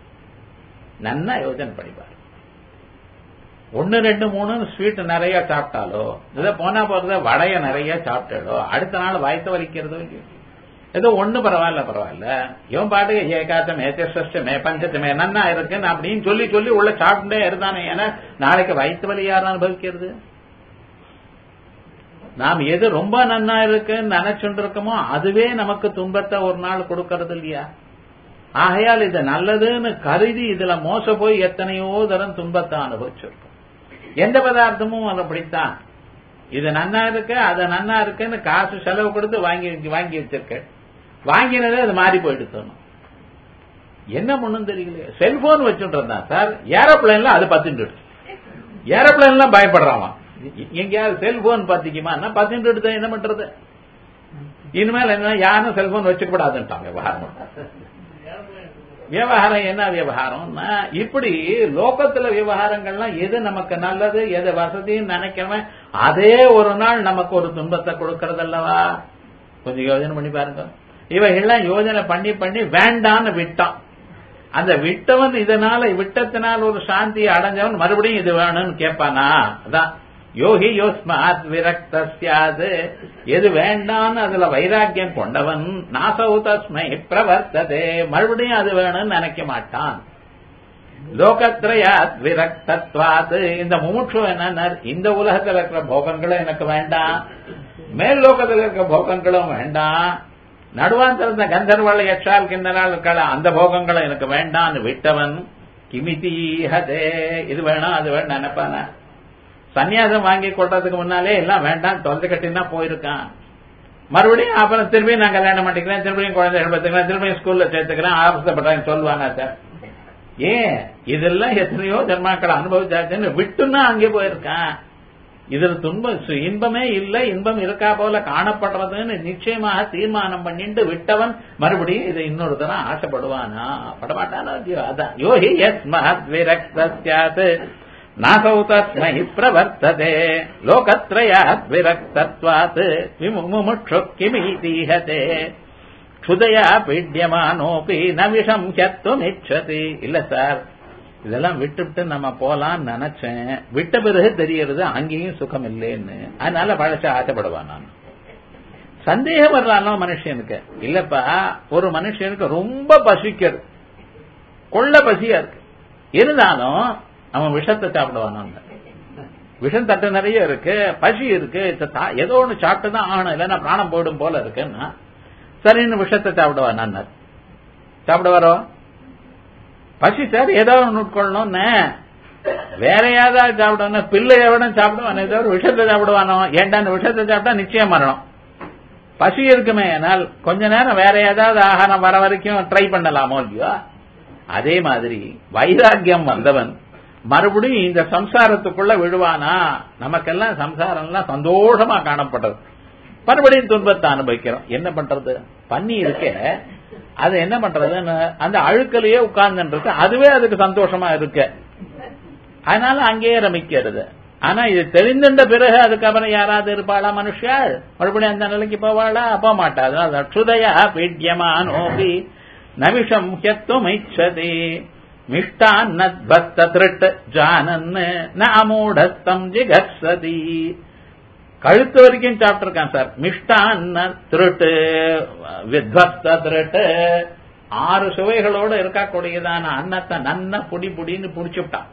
[SPEAKER 1] நன்னா யோசனை பண்ணிப்பாரு ஒன்னு ரெண்டு மூணு ஸ்வீட் நிறைய சாப்பிட்டாலோ இதை போனா போறத வடைய நிறைய சாப்பிட்டாலோ அடுத்த நாள் வயத்த வலிக்கிறதோ இல்லையோ ஏதோ ஒண்ணு பரவாயில்ல பரவாயில்ல இவன் பாட்டுக்கு ஏகாத்தமே சஷ்டமே பஞ்சத்தமே நன்னா இருக்குன்னு அப்படின்னு சொல்லி சொல்லி உள்ள சாப்பிட்டே இருந்தானே ஏன்னா நாளைக்கு வயிற்று வலி யாரும் அனுபவிக்கிறது நாம் எது ரொம்ப நன்னா இருக்குன்னு நினைச்சுட்டு இருக்கோமோ அதுவே நமக்கு துன்பத்தை ஒரு நாள் கொடுக்கறது இல்லையா ஆகையால் இது நல்லதுன்னு கருதி இதுல மோச போய் எத்தனையோ தரம் துன்பத்தை அனுபவிச்சிருக்கோம் எந்த பதார்த்தமும் அது அப்படித்தான் இது நன்னா இருக்கு அது நன்னா இருக்குன்னு காசு செலவு கொடுத்து வாங்கி வாங்கி வச்சிருக்க வாங்கினதே அது மாறி போயிடுத்து என்ன பண்ணும் தெரியல செல்போன் வச்சுட்டு இருந்தான் சார் ஏரோப்ளைன்ல அது பத்துட்டு ஏரோப்ளைன்லாம் பயப்படுறான் எங்கேயாவது செல்போன் பாத்தீங்கம்மா பத்துட்டு எடுத்தா என்ன பண்றது இனிமேல் என்ன யாரும் செல்போன் வச்சுக்கூடாதுன்ட்டான் விவகாரம் விவகாரம் என்ன விவகாரம்னா இப்படி லோகத்துல விவகாரங்கள்லாம் எது நமக்கு நல்லது எது வசதின்னு நினைக்கிறவன் அதே ஒரு நாள் நமக்கு ஒரு துன்பத்தை கொடுக்கறது அல்லவா கொஞ்சம் யோஜனை பண்ணி பாருங்க இவைகள்லாம் யோஜனை பண்ணி பண்ணி வேண்டான்னு விட்டான் அந்த விட்டவன் இதனால விட்டத்தினால் ஒரு சாந்தியை அடைஞ்சவன் மறுபடியும் இது வேணும்னு கேட்பானா அதான் யோகி யோஸ்மாத் விரக்தியாது எது வேண்டான்னு அதுல வைராக்கியம் கொண்டவன் நாசவு தஸ்மை பிரவர்த்ததே மறுபடியும் அது வேணும்னு நினைக்க மாட்டான் லோகத்ரயாத் விரக்தத்வாத் இந்த முமுட்சு என்ன இந்த உலகத்துல இருக்கிற போகங்களும் எனக்கு வேண்டாம் மேல் லோகத்துல இருக்கிற போகங்களும் வேண்டாம் நடுவாந்திர இருந்த கந்தர்வாள் யட்சால் கிண்ணனால் இருக்கிற அந்த போகங்களும் எனக்கு வேண்டாம்னு விட்டவன் கிமிதீஹதே இது வேணாம் அது வேணும் நினைப்பான சன்னியாசம் வாங்கி கொள்றதுக்கு முன்னாலே எல்லாம் வேண்டாம் தொலைத்து கட்டினா போயிருக்கான் மறுபடியும் அப்புறம் திரும்பியும் நான் கல்யாணம் பண்ணிக்கிறேன் திரும்பியும் குழந்தைகள் பார்த்துக்கிறேன் திரும்பியும் ஸ்கூல்ல சேர்த்துக்கிறேன் ஆபசப்படுறேன் சொல்லுவாங்க சார் ஏன் இதெல்லாம் எத்தனையோ ஜன்மாக்கள் அனுபவிச்சாச்சுன்னு விட்டுன்னா அங்கே போயிருக்கான் இதுல துன்பம் சு- இன்பமே இல்லை இன்பம் இருக்கா போல காணப்படுறதுன்னு நிச்சயமாக தீர்மானம் பண்ணிட்டு விட்டவன் மறுபடியும் இதை இன்னொரு தரம் ஆசைப்படுவானா படமாட்டானா ஐயோ, அதான் யோகி எஸ் மகத் விரக்தியாத் நாசௌ தஸ்மை பிரவர்த்ததே லோகத்ரயாத் விரக்தத்வாத் விமுமுட்சு கிமீதீஹதே க்ஷுதயா பீட்யமானோபி ந விஷம் ஹத்துமிச்சதி இல்ல சார் இதெல்லாம் விட்டுவிட்டு நம்ம போலாம்னு நினைச்சேன் விட்ட பிறகு தெரியறது அங்கேயும் சுகம் இல்லைன்னு அதனால பழச்ச ஆசைப்படுவான் நான் சந்தேகம் வரலாம் மனுஷனுக்கு இல்லப்பா ஒரு மனுஷனுக்கு ரொம்ப பசிக்கிறது கொள்ள பசியா இருக்கு இருந்தாலும் அவன் விஷத்தை சாப்பிடுவான் விஷம் தட்டு நிறைய இருக்கு பசி இருக்கு இத தா- ஏதோ ஒண்ணு சாப்பிட்டு தான் ஆகணும் இல்லைன்னா பிராணம் போயிடும் போல இருக்குன்னா சரின்னு விஷத்தை சாப்பிடுவான் நான் சாப்பிடுவாரோ பசி சார் ஏதோ ஒன்று உட்கொள்ளணும்னு வேற ஏதாவது சாப்பிடணும் பிள்ளை எவனும் சாப்பிடுவான் ஏதோ ஒரு விஷத்தை சாப்பிடுவானோ ஏன்டா அந்த விஷத்தை சாப்பிட்டா நிச்சயம் மரணம் பசி இருக்குமே ஆனால் கொஞ்ச நேரம் வேற ஏதாவது ஆகாரம் வர வரைக்கும் ட்ரை பண்ணலாமோ இல்லையோ அதே மாதிரி வைராக்கியம் வந்தவன் மறுபடியும் இந்த சம்சாரத்துக்குள்ள விழுவானா நமக்கெல்லாம் சம்சாரம்லாம் சந்தோஷமா காணப்படுறது மறுபடியும் துன்பத்தை அனுபவிக்கிறோம் என்ன பண்றது பன்னி இருக்கே அது என்ன பண்றதுன்னு அந்த அழுக்கலையே உட்கார்ந்துட்டு இருக்கு அதுவே அதுக்கு சந்தோஷமா இருக்கு அதனால அங்கேயே ரமிக்கிறது ஆனா இது தெரிந்துட்ட பிறகு அதுக்கப்புறம் யாராவது இருப்பாளா மனுஷாள் மறுபடியும் அந்த நிலைக்கு போவாளா போக மாட்டா அதனால க்ஷுதயா பீட்யமானோபி நவிஷம் ஹெத்தும் இச்சதி மிஷ்டான்னத்வஸ்த திருட் ஜானன் ந அமூடஸ்தம் ஜிகர்சதி கழுத்து வரைக்கும் சாப்பிட்டிருக்கான் சார் மிஷ்டான்ன திருட்டு வித்வஸ்த திருட்டு ஆறு சுவைகளோட இருக்கக்கூடியதான அன்னத்தை நன்ன புடி புடின்னு புடிச்சுட்டான்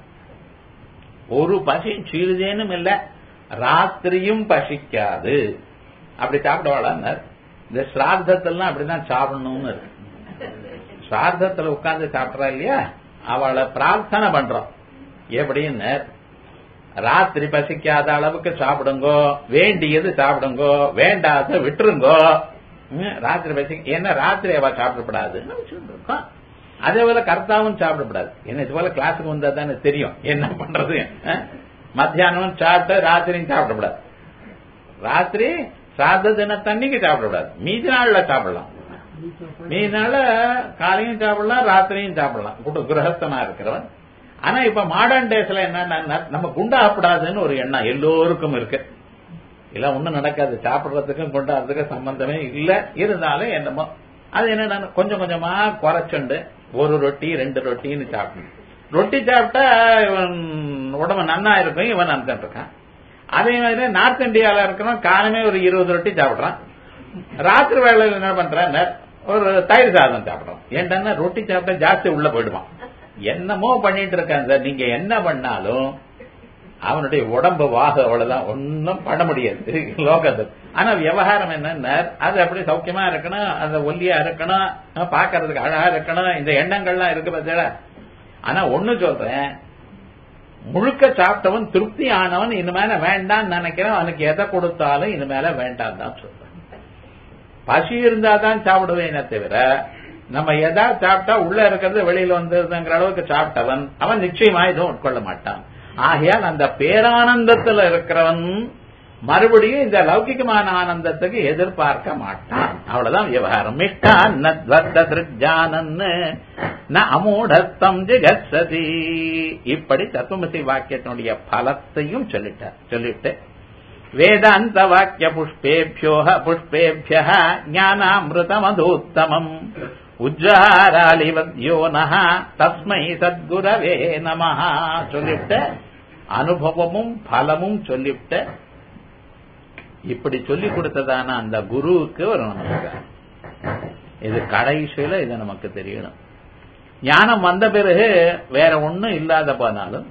[SPEAKER 1] ஒரு பசி சிறிதேனும் இல்ல ராத்திரியும் பசிக்காது அப்படி சாப்பிடுவாளான்னார் இந்த சிரார்த்தத்திலாம் அப்படிதான் சாப்பிடணும்னு இருக்கு சிரார்த்தத்துல உட்கார்ந்து சாப்பிட்றா இல்லையா அவளை பிரார்த்தனை பண்றோம் எப்படின்னு ராத்திரி பசிக்காத அளவுக்கு சாப்பிடுங்கோ வேண்டியது சாப்பிடுங்கோ வேண்டாத விட்டுருங்கோ ம், ராத்திரி பசி ஏன்னா ராத்திரி அவ சாப்பிடப்படாதுன்னு வச்சுட்டு இருக்கோம். அதே போல கர்த்தாவும் சாப்பிடப்படாது என்ன இது போல கிளாஸுக்கு வந்தா தானே தெரியும் என்ன பண்றது அஹ்? மத்தியானம் சாப்பிட்டு ராத்திரியும் சாப்பிடக்கூடாது ராத்திரி சாத தினத்தன்னைக்கு சாப்பிடக்கூடாது மீதி நாள்ல சாப்பிடலாம் மீதி நாள்ல காலையும் சாப்பிடலாம் ராத்திரியும் சாப்பிடலாம் குட்டு கிரகஸ்தனா இருக்கிறவன் ஆனா இப்ப மாடர்ன் டேஸ்ல என்ன நம்ம குண்டாகப்படாதுன்னு ஒரு எண்ணம் எல்லோருக்கும் இருக்கு இல்ல ஒண்ணும் நடக்காது சாப்பிடுறதுக்கும் கொண்டாடுறதுக்கும் சம்பந்தமே இல்ல இருந்தாலும் என்னமோ அது என்ன கொஞ்சம் கொஞ்சமா குறைச்சுண்டு ஒரு ரொட்டி ரெண்டு ரொட்டின்னு சாப்பிடணும் ரொட்டி சாப்பிட்டா இவன் உடம்பு நன்னா இருக்கும் இவன் நினைச்சிட்டு இருக்கான் அதே மாதிரி நார்த் இந்தியால இருக்கிறவன் காலமே ஒரு இருபது ரொட்டி சாப்பிடுறான் ராத்திரி வேளையில என்ன பண்றான் ஒரு தயிர் சாதம் சாப்பிடுறான் ஏன்டா ரொட்டி சாப்பிட்டா ஜாஸ்தி உள்ள போயிடுவான் என்னமோ பண்ணிட்டு இருக்கான் சார் நீங்க என்ன பண்ணாலும் அவனுடைய உடம்பு வாக அவ்வளவுதான் ஒன்னும் பண்ண முடியாது லோகத்தில் ஆனா விவகாரம் என்னன்னா அது அப்படி சௌக்கியமா இருக்கணும் அந்த ஒல்லியா இருக்கணும் பாக்குறதுக்கு அழகா இருக்கணும் இந்த எண்ணங்கள்லாம் இருக்கு பார்த்தா ஆனா ஒண்ணு சொல்றேன் முழுக்க சாப்பிட்டவன் திருப்தி ஆனவன் இனிமேல வேண்டாம்னு நினைக்கிறேன் அவனுக்கு எதை கொடுத்தாலும் இனிமேல வேண்டாம் தான் சொல்றேன் பசி இருந்தா தான் சாப்பிடுவேனே தவிர நம்ம எதா சாப்பிட்டா உள்ள இருக்கிறது வெளியில வந்துருதுங்கிற அளவுக்கு சாப்பிட்டவன் அவன் நிச்சயமா எதுவும் உட்கொள்ள மாட்டான் ஆகையால் அந்த பேரானந்தத்துல இருக்கிறவன் மறுபடியும் இந்த லௌகிகமான ஆனந்தத்துக்கு எதிர்பார்க்க மாட்டான் அவ்வளவுதான் விவகாரம் மிஷ்டான் திருஜானன்னு ந அமூடஸ்தம் ஜிகசதி இப்படி தத்துவமசி வாக்கியத்தினுடைய பலத்தையும் சொல்லிட்டார் சொல்லிட்டு வேதாந்த வாக்கிய புஷ்பேபியோக புஷ்பேபிய ஞானாமிருதமதூத்தமம் உஜ்ஜாராளிவத்யோனஹ தஸ்மை சத்குரவே நமஹ சொல்லிவிட்டு அனுபவமும் பலமும் சொல்லிவிட்டு இப்படி சொல்லி கொடுத்ததான அந்த குருவுக்கு ஒரு நமஸ்காரம் இது கடைசியில இது நமக்கு தெரியணும் ஞானம் வந்த பிறகு வேற ஒண்ணும் இல்லாத போனாலும்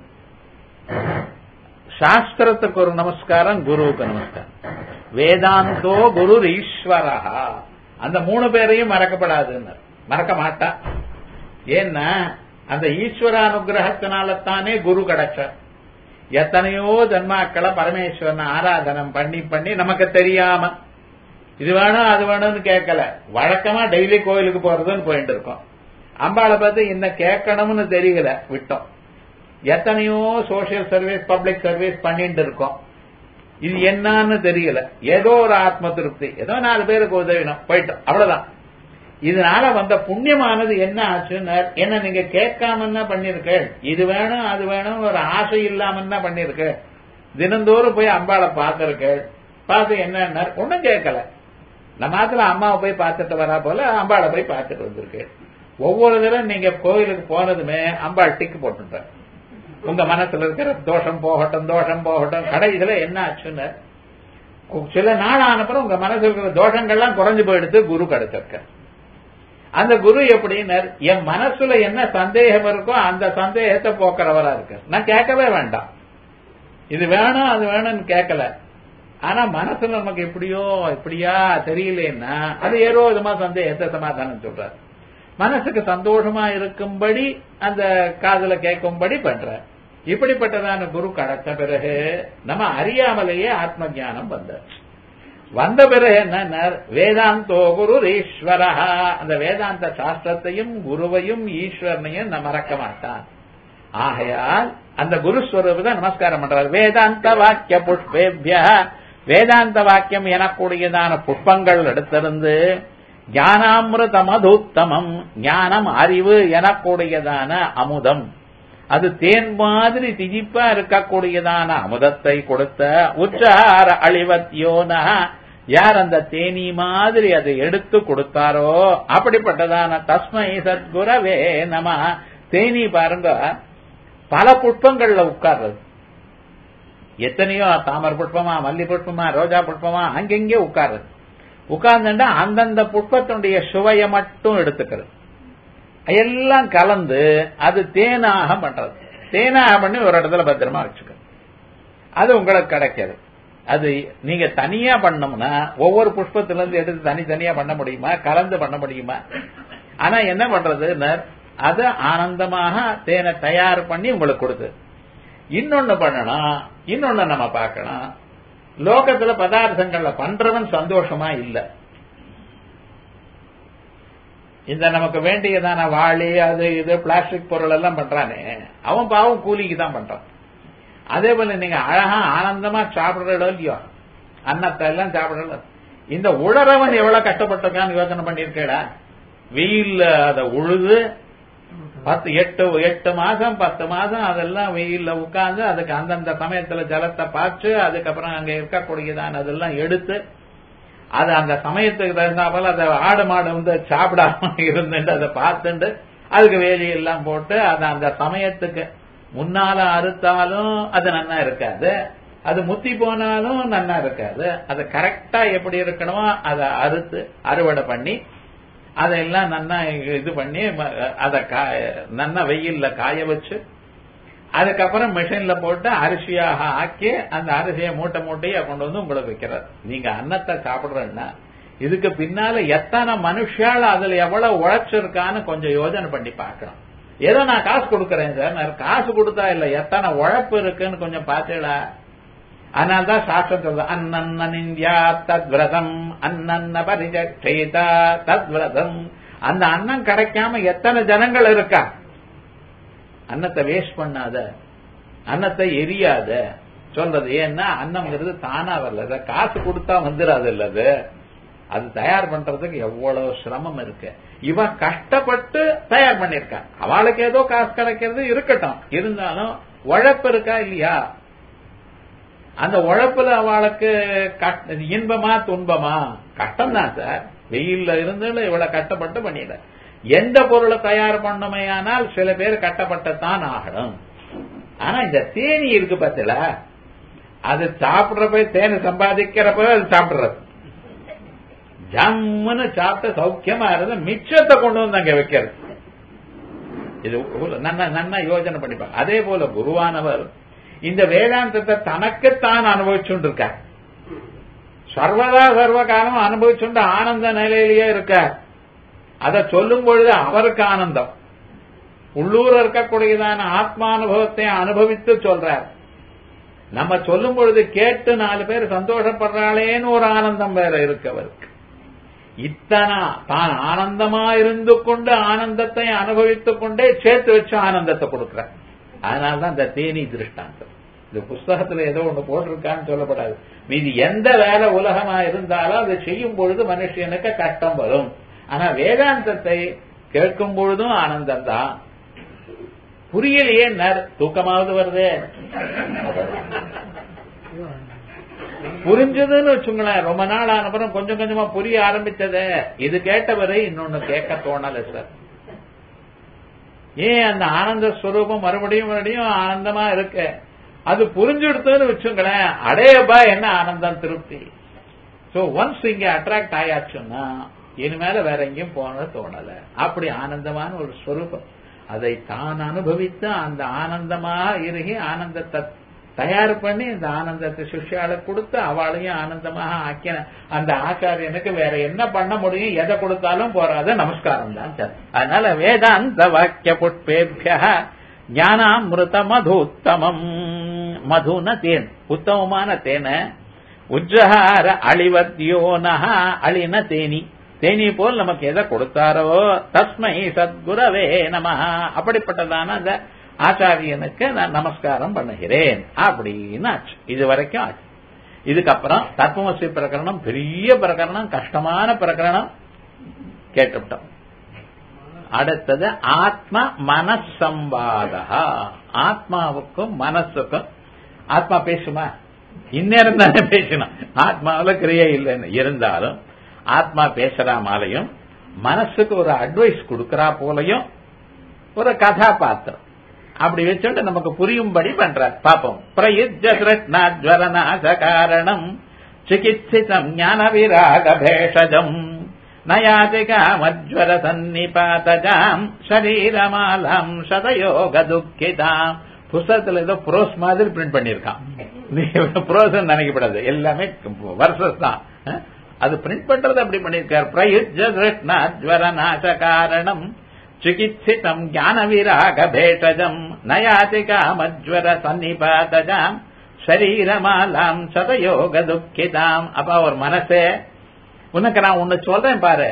[SPEAKER 1] சாஸ்திரத்துக்கு ஒரு நமஸ்காரம் குருவுக்கு நமஸ்காரம் வேதாந்தோ குரு ஈஸ்வரா அந்த மூணு பேரையும் மறக்கப்படாதுன்னு மறக்க மாட்டா ஏன்னா அந்த ஈஸ்வர அனுகிரகத்தினால தானே குரு கிடைச்சார் எத்தனையோ ஜன்மாக்களை பரமேஸ்வரன் ஆராதனம் பண்ணி பண்ணி நமக்கு தெரியாம இது வேணும் அது வேணும்னு கேட்கல வழக்கமா டெய்லி கோயிலுக்கு போறதுன்னு போயிட்டு இருக்கோம் அம்பாளை பார்த்து என்ன கேட்கணும்னு தெரியல விட்டோம் எத்தனையோ சோசியல் சர்வீஸ் பப்ளிக் சர்வீஸ் பண்ணிட்டு இருக்கோம் இது என்னன்னு தெரியல ஏதோ ஒரு ஆத்ம திருப்தி ஏதோ நாலு பேருக்கு உதவினோம் போயிட்டோம் அவ்வளவுதான் இதனால வந்த புண்ணியமானது என்ன ஆச்சுன்னு என்ன நீங்க கேட்காம என்ன பண்ணிருக்க இது வேணும் அது வேணும் ஒரு ஆசை இல்லாம என்ன பண்ணிருக்க தினந்தோறும் போய் அம்பாளை பார்த்திருக்க பார்த்து என்ன ஒன்னும் கேட்கல நம்ம மாத்திரம் அம்மாவை போய் பார்த்துட்டு வரா போல அம்பாளை போய் பார்த்துட்டு வந்திருக்கு ஒவ்வொரு தடவை நீங்க கோயிலுக்கு போனதுமே அம்பாள் டிக்கு போட்டுட்ட உங்க மனசுல இருக்கிற தோஷம் போகட்டும் தோஷம் போகட்டும் கடைசியில என்ன ஆச்சுன்னு சில நாள் ஆனப்புறம் உங்க மனசுல இருக்கிற தோஷங்கள்லாம் குறைஞ்சு போயிடுத்து குரு கிடைச்சிருக்க அந்த குரு எப்படின்னு என் மனசுல என்ன சந்தேகம் இருக்கோ அந்த சந்தேகத்தை போக்குறவரா இருக்கு நான் கேட்கவே வேண்டாம் இது வேணும் அது வேணும்னு கேட்கல ஆனா மனசுல நமக்கு எப்படியோ இப்படியா தெரியலன்னா அது ஏதோ விதமா சந்தேகத்தை சமாதானம் சொல்றாரு மனசுக்கு சந்தோஷமா இருக்கும்படி அந்த காதல கேட்கும்படி பண்ற இப்படிப்பட்டதான குரு கிடைச்ச பிறகு நம்ம அறியாமலேயே ஆத்ம ஜானம் வந்த வந்த பிறகு என்ன வேதாந்தோ குரு ஈஸ்வரா அந்த வேதாந்த சாஸ்திரத்தையும் குருவையும் ஈஸ்வரனையும் நம்ம மறக்க மாட்டான் ஆகையால் அந்த குருஸ்வரூபத்தை நமஸ்காரம் பண்றார் வேதாந்த வாக்கிய புஷ்பேபிய வேதாந்த வாக்கியம் எனக்கூடியதான புஷ்பங்கள் எடுத்திருந்து ஞானாமிருத மதுத்தமம் ஞானம் அறிவு எனக்கூடியதான அமுதம் அது தேன் மாதிரி திதிப்பா இருக்கக்கூடியதான அமுதத்தை கொடுத்த உச்சார அழிவத்தியோன யார் அந்த தேனி மாதிரி அதை எடுத்து கொடுத்தாரோ அப்படிப்பட்டதான தஸ்மை சத்குரவே நம தேனி பாருங்க பல புஷ்பங்கள்ல உட்கார்றது எத்தனையோ தாமர் புஷ்பமா மல்லி புஷ்பமா ரோஜா புஷ்பமா அங்கெங்கே உட்கார்றது உட்கார்ந்துட்டா அந்தந்த புஷ்பத்தினுடைய சுவையை மட்டும் எடுத்துக்கிறது எல்லாம் கலந்து அது தேனாக பண்றது தேனாக பண்ணி ஒரு இடத்துல பத்திரமா வச்சுக்க அது உங்களுக்கு கிடைக்காது அது நீங்க தனியா பண்ணோம்னா ஒவ்வொரு புஷ்பத்துல இருந்து எடுத்து தனித்தனியா பண்ண முடியுமா கலந்து பண்ண முடியுமா ஆனா என்ன பண்றது அது ஆனந்தமாக தேனை தயார் பண்ணி உங்களுக்கு கொடுத்து இன்னொன்னு பண்ணணும் இன்னொன்னு நம்ம பார்க்கணும் லோகத்துல பதார்த்தங்கள்ல பண்றவன் சந்தோஷமா இல்ல இந்த நமக்கு வேண்டியதான வாளி அது இது பிளாஸ்டிக் பொருள் எல்லாம் பண்றானே அவன் பாவம் கூலிக்கு தான் பண்றான் அதே போல நீங்க அழகா ஆனந்தமா சாப்பிடுறோ இல்லையோ அன்னத்தை எல்லாம் சாப்பிடல இந்த உழறவன் எவ்வளவு கஷ்டப்பட்டிருக்கான்னு யோசனை பண்ணிருக்கேடா வெயில்ல அதை உழுது பத்து எட்டு எட்டு மாசம் பத்து மாசம் அதெல்லாம் வெயில்ல உட்கார்ந்து அதுக்கு அந்தந்த சமயத்துல ஜலத்தை பாய்ச்சு அதுக்கப்புறம் அங்க இருக்கக்கூடியதான அதெல்லாம் எடுத்து அது அந்த சமயத்துக்கு தகுந்தா போல அதை ஆடு மாடு வந்து சாப்பிடாம இருந்துட்டு அதை பார்த்துட்டு அதுக்கு வேலி எல்லாம் போட்டு அதை அந்த சமயத்துக்கு முன்னால அறுத்தாலும் அது நன்னா இருக்காது அது முத்தி போனாலும் நன்னா இருக்காது அது கரெக்டா எப்படி இருக்கணுமோ அதை அறுத்து அறுவடை பண்ணி அதெல்லாம் நன்னா இது பண்ணி அதை நன்னா வெயில்ல காய வச்சு அதுக்கப்புறம் மிஷின்ல போட்டு அரிசியாக ஆக்கி அந்த அரிசியை மூட்டை மூட்டையா கொண்டு வந்து உங்களுக்கு வைக்கிறார் நீங்க அன்னத்தை சாப்பிடுறேன்னா இதுக்கு பின்னால எத்தனை மனுஷால அதுல எவ்வளவு உழைச்சிருக்கான்னு கொஞ்சம் யோஜனை பண்ணி பார்க்கணும் ஏதோ நான் காசு கொடுக்கறேன் சார் நான் காசு கொடுத்தா இல்ல எத்தனை உழைப்பு இருக்குன்னு கொஞ்சம் பார்த்தீங்களா அதனால்தான் சாஸ்திரம் சொல்றது அன்னன்ன இந்தியா தத் விரதம் அன்னன்ன பரிஜா தத் விரதம் அந்த அன்னம் கிடைக்காம எத்தனை ஜனங்கள் இருக்கா அன்னத்தை வேஸ்ட் பண்ணாத அன்னத்தை எரியாத சொல்றது ஏன்னா அன்னம்ங்கிறது தானா வரல காசு கொடுத்தா வந்துடாது இல்லது அது தயார் பண்றதுக்கு எவ்வளவு சிரமம் இருக்கு இவன் கஷ்டப்பட்டு தயார் பண்ணிருக்கான் அவளுக்கு ஏதோ காசு கிடைக்கிறது இருக்கட்டும் இருந்தாலும் உழைப்பு இருக்கா இல்லையா அந்த உழைப்புல அவளுக்கு இன்பமா துன்பமா கஷ்டம் தான் சார் வெயில்ல இருந்து இவ்வளவு கஷ்டப்பட்டு பண்ணிட எந்த பொருளை தயார் பண்ணுமே ஆனால் சில பேர் கட்டப்பட்டத்தான் ஆகணும் ஆனா இந்த தேனி இருக்கு பத்தில அது சாப்பிடுறப்ப தேனை சம்பாதிக்கிறப்ப அது சாப்பிடுறது ஜம்முன்னு சாப்பிட்டு சௌக்கியமா இருந்து மிச்சத்தை கொண்டு வந்து அங்க வைக்கிறது இது நன்ன நன்னா யோஜனை பண்ணிப்பாங்க அதே போல குருவானவர் இந்த வேதாந்தத்தை தனக்குத்தான் அனுபவிச்சுட்டு இருக்கார் சர்வதா சர்வ காலம் அனுபவிச்சுட்டு ஆனந்த நிலையிலேயே இருக்கார் அதை சொல்லும் பொழுது அவருக்கு ஆனந்தம் உள்ளூர் இருக்கக்கூடியதான ஆத்மானுபவத்தை அனுபவித்து சொல்றார் நம்ம சொல்லும் பொழுது கேட்டு நாலு பேர் சந்தோஷப்படுறாளேன்னு ஒரு ஆனந்தம் வேற இருக்கு அவருக்கு இத்தனை தான் ஆனந்தமா இருந்து கொண்டு ஆனந்தத்தை அனுபவித்துக் கொண்டே சேர்த்து வச்சு ஆனந்தத்தை கொடுக்கிறார் அதனால்தான் இந்த தேனி திருஷ்டாந்தம் இந்த புஸ்தகத்துல ஏதோ ஒண்ணு போட்டிருக்கான்னு சொல்லப்படாது மீதி எந்த வேலை உலகமா இருந்தாலும் அதை செய்யும் பொழுது மனுஷனுக்கு கஷ்டம் வரும் ஆனா வேதாந்தத்தை கேட்கும் பொழுதும் ஆனந்தம் தான் புரியலையே தூக்கமாவது வருதே புரிஞ்சதுன்னு வச்சுங்களேன் ரொம்ப நாள் ஆனப்புறம் கொஞ்சம் கொஞ்சமா புரிய ஆரம்பிச்சதே இது கேட்டவரை இன்னொன்னு கேட்க தோணல சார் ஏன் அந்த ஆனந்த ஸ்வரூபம் மறுபடியும் மறுபடியும் ஆனந்தமா இருக்கு அது புரிஞ்சுடுத்துன்னு வச்சுங்களேன் அடையப்பா என்ன ஆனந்தம் திருப்தி சோ ஒன்ஸ் இங்க அட்ராக்ட் ஆயாச்சுன்னா இனிமேல வேற எங்கேயும் போன தோணல அப்படி ஆனந்தமான ஒரு ஸ்வரூபம் அதை தான் அனுபவித்து அந்த ஆனந்தமா இறுகி ஆனந்தத்தை தயார் பண்ணி இந்த ஆனந்தத்தை சிஷ்யாளுக்கு கொடுத்து அவளையும் ஆனந்தமாக ஆக்கின அந்த ஆச்சாரியனுக்கு வேற என்ன பண்ண முடியும் எதை கொடுத்தாலும் போறாது நமஸ்காரம் தான் சார் அதனால வேதாந்த வாக்கிய புட்பேபிய ஞானாமிருத மதுத்தமம் மதுன தேன் உத்தமமான தேன உஜ்ஜஹார அழிவத்யோனஹ அழின தேனி தேனி போல் நமக்கு எதை கொடுத்தாரோ தஸ்மை சத்குரவே நம அப்படிப்பட்டதான அந்த ஆச்சாரியனுக்கு நான் நமஸ்காரம் பண்ணுகிறேன் அப்படின்னு ஆச்சு இது வரைக்கும் ஆச்சு இதுக்கப்புறம் தத்துவசி பிரகரணம் பெரிய பிரகரணம் கஷ்டமான பிரகரணம் கேட்டுவிட்டோம் அடுத்தது ஆத்ம மனசம்பாதா ஆத்மாவுக்கும் மனசுக்கும் ஆத்மா பேசுமா இந்நேரம் தானே பேசணும் ஆத்மாவில் கிரியை இல்லைன்னு இருந்தாலும் ஆத்மா பேசுறா மாலையும் மனசுக்கு ஒரு அட்வைஸ் கொடுக்கறா போலையும் ஒரு கதாபாத்திரம் அப்படி வச்சுட்டு நமக்கு புரியும்படி பண்றார் பாப்போம் பிரயுஜ கிருஷ்ணாஜ்வரநாச காரணம் சிகித்சிதம் ஞான விராக பேஷஜம் நயாதிகாமஜ்வர சன்னிபாதஜாம் சரீரமாலம் சதயோக துக்கிதாம் புஸ்தகத்துல ஏதோ ப்ரோஸ் மாதிரி பிரிண்ட் பண்ணிருக்கான் ப்ரோஸ் நினைக்கப்படாது எல்லாமே வருஷஸ் தான் அது பிரிண்ட் பண்றது அப்படி பண்ணிருக்கார் பிரயுஜ கிருஷ்ணாஜ்வர நாச காரணம் சிகித்சிதம் ஞான விராக பேஷஜம் நயாதி காமஜ்வர சன்னிபாதஜாம் சரீரமாலாம் சதயோக துக்கிதாம் அப்ப ஒரு மனசே உனக்கு நான் ஒண்ணு சொல்றேன் பாரு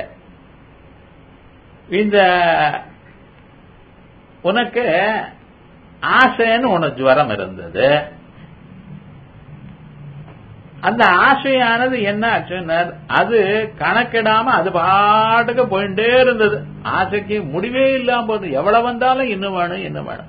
[SPEAKER 1] இந்த உனக்கு ஆசைன்னு ஒண்ணு ஜுவரம் இருந்தது அந்த ஆசையானது என்ன ஆச்சுன்னா அது கணக்கிடாம அது பாட்டுக்கு போயிட்டே இருந்தது ஆசைக்கு முடிவே இல்லாம போது எவ்வளவு வந்தாலும் இன்னும் வேணும் இன்னும் வேணும்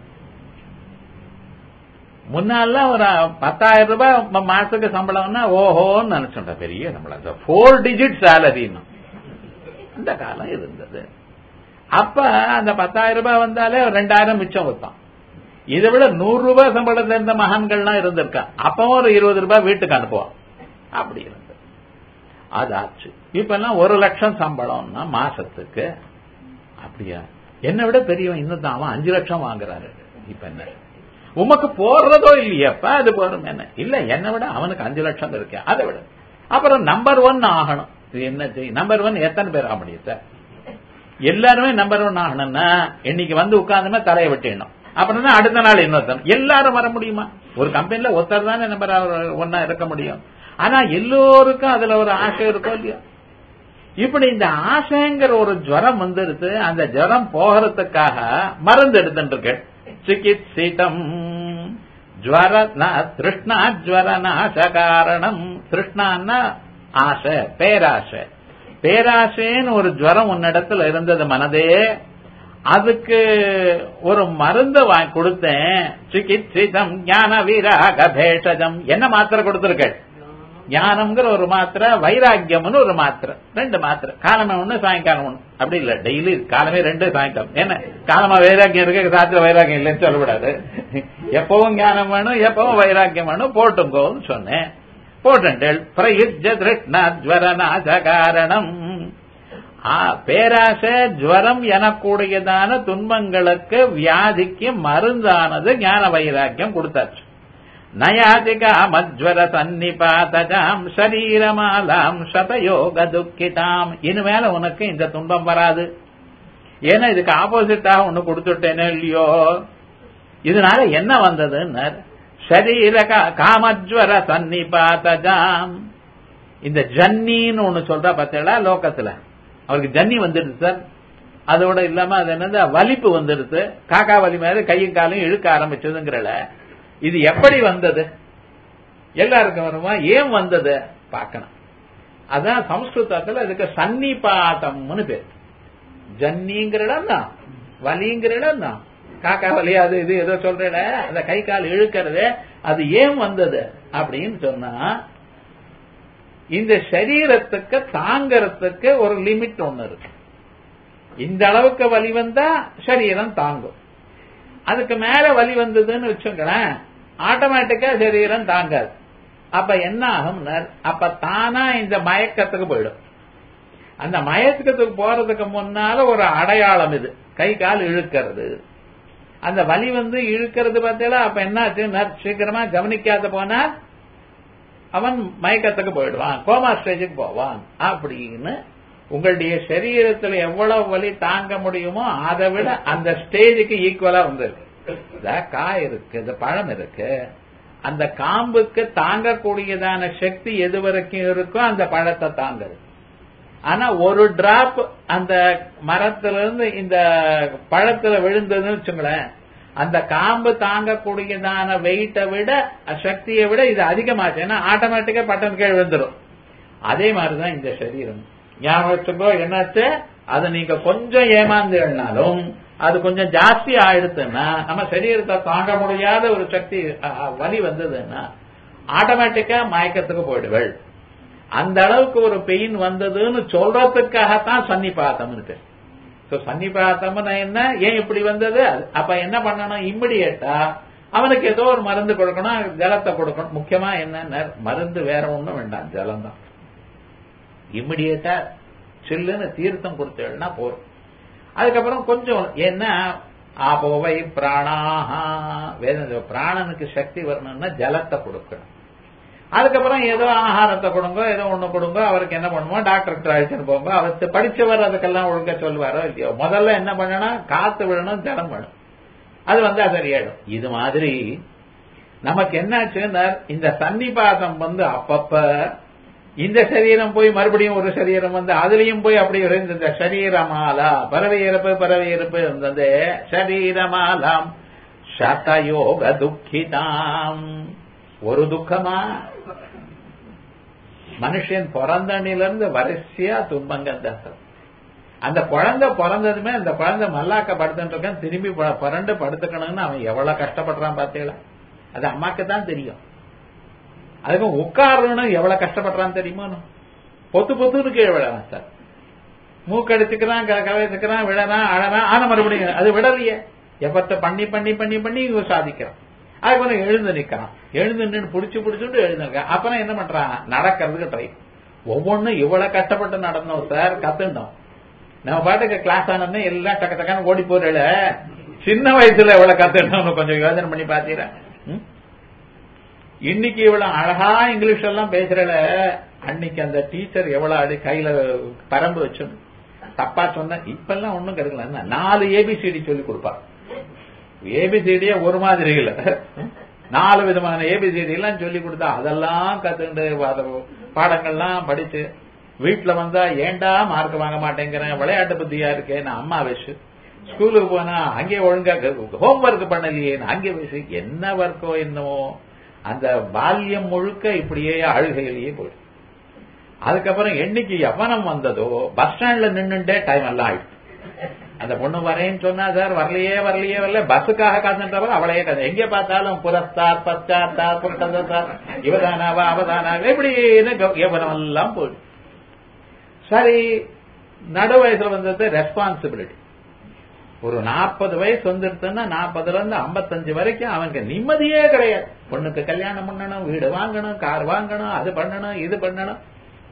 [SPEAKER 1] முன்னால ஒரு பத்தாயிரம் ரூபாய் மாசத்துக்கு சம்பளம்னா ஓஹோன்னு நினைச்சோம் பெரிய சம்பளம் போர் டிஜிட் சேலரின்னு அந்த காலம் இருந்தது அப்ப அந்த பத்தாயிரம் ரூபாய் வந்தாலே ரெண்டாயிரம் மிச்சம் வைப்பான் இதை விட நூறு ரூபாய் சம்பளத்துல இருந்த மகான்கள்லாம் இருந்திருக்கா அப்பவும் ஒரு இருபது ரூபாய் வீட்டுக்கு அனுப்புவான் அப்படி இருந்தது அதாச்சு இப்ப எல்லாம் ஒரு லட்சம் சம்பளம்னா மாசத்துக்கு அப்படியா என்னை விட பெரியவன் இன்னும் தான் அவன் அஞ்சு லட்சம் வாங்குறாரு இப்ப என்ன உமக்கு போடுறதோ இல்லையப்ப அது போறோம் என்ன இல்ல என்னை விட அவனுக்கு அஞ்சு லட்சம் இருக்கு அதை விட அப்புறம் நம்பர் ஒன் ஆகணும் இது என்ன செய்யும் நம்பர் ஒன் எத்தனை பேர் ஆக முடியும் சார் எல்லாருமே நம்பர் ஒன் ஆகணும்னா இன்னைக்கு வந்து உட்கார்ந்துமே தலையை வெட்டிடணும் அப்புறம் தான் அடுத்த நாள் இன்னொருத்தன் எல்லாரும் வர முடியுமா ஒரு கம்பெனில ஒருத்தர் தானே நம்பர் ஒன்னா இருக்க முடியும் ஆனா எல்லோருக்கும் அதுல ஒரு ஆசை இருக்கும் இல்லையா இப்படி இந்த ஆசைங்கிற ஒரு ஜுரம் வந்துடுது அந்த ஜுரம் போகிறதுக்காக மருந்து எடுத்துட்டு இருக்கு சிகித்சிதம் ஜுவர திருஷ்ணா ஜுவர நாச காரணம் திருஷ்ணான்னா ஆசை பேராசை பேராசைன்னு ஒரு ஜுவரம் உன்னிடத்துல இருந்தது மனதே அதுக்கு ஒரு மருந்து வாங்கி கொடுத்தேன் சிகித்சிதம் ஞான வீராக பேஷஜம் என்ன மாத்திரை கொடுத்திருக்க ஞானம்ங்கிற ஒரு மாத்திரை வைராக்கியம்னு ஒரு மாத்திரை ரெண்டு மாத்திரை காலமே ஒண்ணு சாயங்காலம் ஒண்ணு அப்படி இல்ல டெய்லி காலமே ரெண்டு சாயங்காலம் என்ன காலமா வைராக்கியம் இருக்கு சாத்திர வைராக்கியம் இல்லைன்னு சொல்லக்கூடாது எப்பவும் ஞானம் வேணும் எப்பவும் வைராக்கியம் வேணும் போட்டுங்கோன்னு சொன்னேன் போட்டேன் பிரயுஜ திருஷ்ணாஜ்வர நாச காரணம் பேராசை ஜுவரம் எனக்கூடியதான துன்பங்களுக்கு வியாதிக்கு மருந்தானது ஞான வைராக்கியம் கொடுத்தாச்சு நயாதிகா மஜ்வர சன்னிபாதஜாம் சரீரமாலாம் சதயோக துக்கிதாம் இனிமேல உனக்கு இந்த துன்பம் வராது ஏன்னா இதுக்கு ஆப்போசிட்டா ஒண்ணு கொடுத்துட்டேனே இல்லையோ இதனால என்ன வந்ததுன்னு சரீர காமஜ்வர சன்னிபாதஜாம் இந்த ஜன்னின்னு ஒண்ணு சொல்றா பார்த்தீங்களா லோகத்துல அவருக்கு ஜன்னி வந்துடுது சார் அதோட இல்லாம அது என்னது வலிப்பு வந்துடுது காக்கா வலி மாதிரி கையும் காலையும் இழுக்க ஆரம்பிச்சதுங்கிறல இது எப்படி வந்தது எல்லாருக்கும் வருமா ஏன் வந்தது பார்க்கணும் அதான் சம்ஸ்கிருதத்துல அதுக்கு சன்னிபாதம்னு பேர் ஜன்னிங்கிற இடம் தான் வலிங்கிற இடம் தான் காக்கா வலி அது இது ஏதோ சொல்றேன் அந்த கை கால் இழுக்கிறது அது ஏன் வந்தது அப்படின்னு சொன்னா இந்த சரீரத்துக்கு தாங்கறதுக்கு ஒரு லிமிட் ஒண்ணு இருக்கு இந்த அளவுக்கு வலி வந்தா சரீரம் தாங்கும் அதுக்கு மேல வலி வந்ததுன்னு வச்சுங்களேன் ஆட்டோமேட்டிக்கா சரீரம் தாங்காது அப்ப என்ன ஆகும் அப்ப தானா இந்த மயக்கத்துக்கு போயிடும் அந்த மயக்கத்துக்கு போறதுக்கு முன்னால ஒரு அடையாளம் இது கை கால் இழுக்கிறது அந்த வலி வந்து இழுக்கிறது பார்த்தீங்களா அப்ப என்னாச்சு சீக்கிரமா கவனிக்காத போனா அவன் மயக்கத்துக்கு போயிடுவான் கோமா ஸ்டேஜுக்கு போவான் அப்படின்னு உங்களுடைய சரீரத்துல எவ்வளவு வலி தாங்க முடியுமோ அதை விட அந்த ஸ்டேஜுக்கு ஈக்குவலா வந்திருக்கு இந்த காய் இருக்கு இந்த பழம் இருக்கு அந்த காம்புக்கு தாங்கக்கூடியதான சக்தி எது வரைக்கும் இருக்கோ அந்த பழத்தை தாங்குது ஆனா ஒரு டிராப் அந்த மரத்துல இருந்து இந்த பழத்துல விழுந்ததுன்னு வச்சுங்களேன் அந்த காம்பு தாங்கக்கூடியதான வெயிட்டை விட சக்தியை விட இது அதிகமாச்சு ஏன்னா ஆட்டோமேட்டிக்கா பட்டன் கீழ் விழுந்துடும் அதே மாதிரிதான் இந்த சரீரம் ஞாபகம் வச்சுக்கோ என்னாச்சு அதை நீங்க கொஞ்சம் ஏமாந்துனாலும் அது கொஞ்சம் ஜாஸ்தி ஆயிடுத்துன்னா நம்ம சரீரத்தை தாங்க முடியாத ஒரு சக்தி வலி வந்ததுன்னா ஆட்டோமேட்டிக்கா மயக்கத்துக்கு போயிடுவள் அந்த அளவுக்கு ஒரு பெயின் வந்ததுன்னு சொல்றதுக்காகத்தான் சன்னிபாத்தம் இருக்கு சன்னிபாத்தம்னா என்ன ஏன் இப்படி வந்தது அப்ப என்ன பண்ணணும் இம்மிடியேட்டா அவனுக்கு ஏதோ ஒரு மருந்து கொடுக்கணும் ஜலத்தை கொடுக்கணும் முக்கியமா என்ன மருந்து வேற ஒண்ணும் வேண்டாம் ஜலம் தான் இம்மிடியேட்டா சில்லுன்னு தீர்த்தம் கொடுத்தேன்னா போறோம் அதுக்கப்புறம் கொஞ்சம் என்ன ஆபோவை பிராணாஹா வேத பிராணனுக்கு சக்தி வரணும்னா ஜலத்தை கொடுக்கணும் அதுக்கப்புறம் ஏதோ ஆகாரத்தை கொடுங்க ஏதோ ஒண்ணு கொடுங்க அவருக்கு என்ன பண்ணுமோ டாக்டர் அழைச்சிட்டு போங்க அவர் படிச்சவர் அதுக்கெல்லாம் ஒழுங்கா சொல்லுவாரோ இல்லையோ முதல்ல என்ன பண்ணணும் காத்து விடணும் ஜலம் வேணும் அது வந்தா சரியாயிடும் இது மாதிரி நமக்கு என்னாச்சுன்னா இந்த சன்னிபாதம் வந்து அப்பப்ப இந்த சரீரம் போய் மறுபடியும் ஒரு சரீரம் வந்து அதுலயும் போய் அப்படி இந்த சரீரமாலா பறவை இறப்பு பறவை இறப்பு இருந்தது சரீரமாலாம் சதயோக துக்கிதாம் ஒரு துக்கமா மனுஷன் பிறந்தனிலிருந்து வரிசையா துன்பங்கள் தான் அந்த குழந்தை பிறந்ததுமே அந்த குழந்தை மல்லாக்க படுத்துட்டு இருக்கான் திரும்பி பிறண்டு படுத்துக்கணும்னு அவன் எவ்வளவு கஷ்டப்படுறான் பார்த்தீங்களா அது அம்மாக்கு தான் தெரியும் அதுக்கும் உட்காரணும் எவ்வளவு கஷ்டப்படுறான்னு தெரியுமா பொத்து பொத்துன்னு கீழே விழறான் சார் மூக்கடிச்சுக்கிறான் கவைச்சுக்கிறான் விழறான் அழறான் ஆன மறுபடியும் அது விடலையே எப்பத்த பண்ணி பண்ணி பண்ணி பண்ணி இவன் சாதிக்கிறான் அதுக்கப்புறம் எழுந்து நிக்கிறான் எழுந்து நின்று புடிச்சு புடிச்சுட்டு எழுந்து நிற்கிறான் அப்புறம் என்ன பண்றான் நடக்கிறதுக்கு ட்ரை ஒவ்வொன்றும் இவ்வளவு கஷ்டப்பட்டு நடந்தோம் சார் கத்துட்டோம் நம்ம பாட்டுக்கு கிளாஸ் ஆனோம்னா எல்லாம் டக்க டக்கான ஓடி போறல சின்ன வயசுல எவ்வளவு கத்துட்டோம்னு கொஞ்சம் யோசனை பண்ணி பாத்தீங்களா இன்னைக்கு இவ்வளவு அழகா இங்கிலீஷ் எல்லாம் பேசுறல அன்னைக்கு அந்த டீச்சர் எவ்வளவு அடி கையில பரம்பு வச்சு தப்பா சொன்ன இப்ப எல்லாம் ஒண்ணும் கிடைக்கல நாலு ஏபிசிடி சொல்லி கொடுப்பார் ஏபிசிடியே ஒரு மாதிரி இல்ல நாலு விதமான ஏபிசிடி எல்லாம் சொல்லி கொடுத்தா அதெல்லாம் கத்துண்டு பாடங்கள்லாம் படிச்சு வீட்டுல வந்தா ஏண்டா மார்க் வாங்க மாட்டேங்கிறேன் விளையாட்டு புத்தியா இருக்கேன் அம்மா வயசு ஸ்கூலுக்கு போனா அங்கே ஒழுங்கா ஹோம் ஒர்க் பண்ணலையே அங்கே வயசு என்ன ஒர்க்கோ என்னவோ அந்த பால்யம் முழுக்க இப்படியே அழுகையிலேயே போயிடும் அதுக்கப்புறம் என்னைக்கு எவனம் வந்ததோ பஸ் ஸ்டாண்ட்ல நின்னுட்டே டைம் எல்லாம் ஆயிடுச்சு அந்த பொண்ணு வரேன்னு சொன்னா சார் வரலையே வரலையே வரல பஸ்ஸுக்காக காத்துட்டவர் அவளையே காத்து எங்க பார்த்தாலும் புரஸ்தார் பச்சாத்தார் புரட்டார் இவதானாவா அவதானாவா இப்படி எவனம் எல்லாம் போயிடும் சரி நடு வயசுல வந்தது ரெஸ்பான்சிபிலிட்டி ஒரு நாற்பது வயசு வந்துருச்சுன்னா நாற்பதுல இருந்து ஐம்பத்தஞ்சு வரைக்கும் அவனுக்கு நிம்மதியே கிடையாது பொண்ணுக்கு கல்யாணம் பண்ணணும் வீடு வாங்கணும் கார் வாங்கணும் அது பண்ணணும் இது பண்ணணும்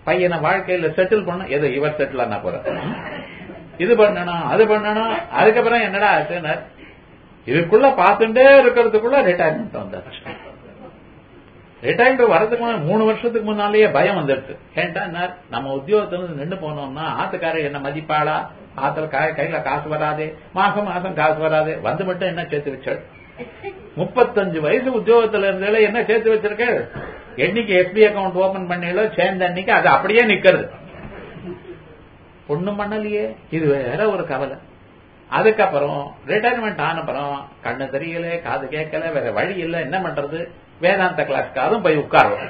[SPEAKER 1] பையனை வாழ்க்கையில செட்டில் பண்ண ஏதோ இவர் செட்டில் ஆனா போற இது பண்ணணும் அது பண்ணணும் அதுக்கப்புறம் என்னடா ஆச்சுன்னு இதுக்குள்ள பார்த்துட்டே இருக்கிறதுக்குள்ள ரிட்டையர்மெண்ட் வந்தாச்சு ரிட்டையர்மெண்ட் வரதுக்கு முன்னாடி மூணு வருஷத்துக்கு முன்னாலேயே பயம் வந்துடுச்சு ஏன்டா நம்ம உத்தியோகத்துல இருந்து நின்று போனோம்னா ஆத்துக்காரர் என்ன மதிப்பாளா ஆத்துல கையில காசு வராதே மாசம் மாசம் காசு வராதே வந்து மட்டும் என்ன சேர்த்து வச்சாள் முப்பத்தஞ்சு வயசு உத்தியோகத்துல இருந்தால என்ன சேர்த்து வச்சிருக்க என்னைக்கு எஸ்பி அக்கௌண்ட் ஓபன் பண்ணீங்களோ சேர்ந்த அன்னைக்கு அது அப்படியே நிக்கிறது ஒண்ணும் பண்ணலையே இது வேற ஒரு கவலை அதுக்கப்புறம் ரிட்டையர்மெண்ட் ஆனப்புறம் கண்ணு தெரியல காது கேட்கல வேற வழி இல்ல என்ன பண்றது வேதாந்த கிளாஸ்க்காரும் போய் உட்காரும்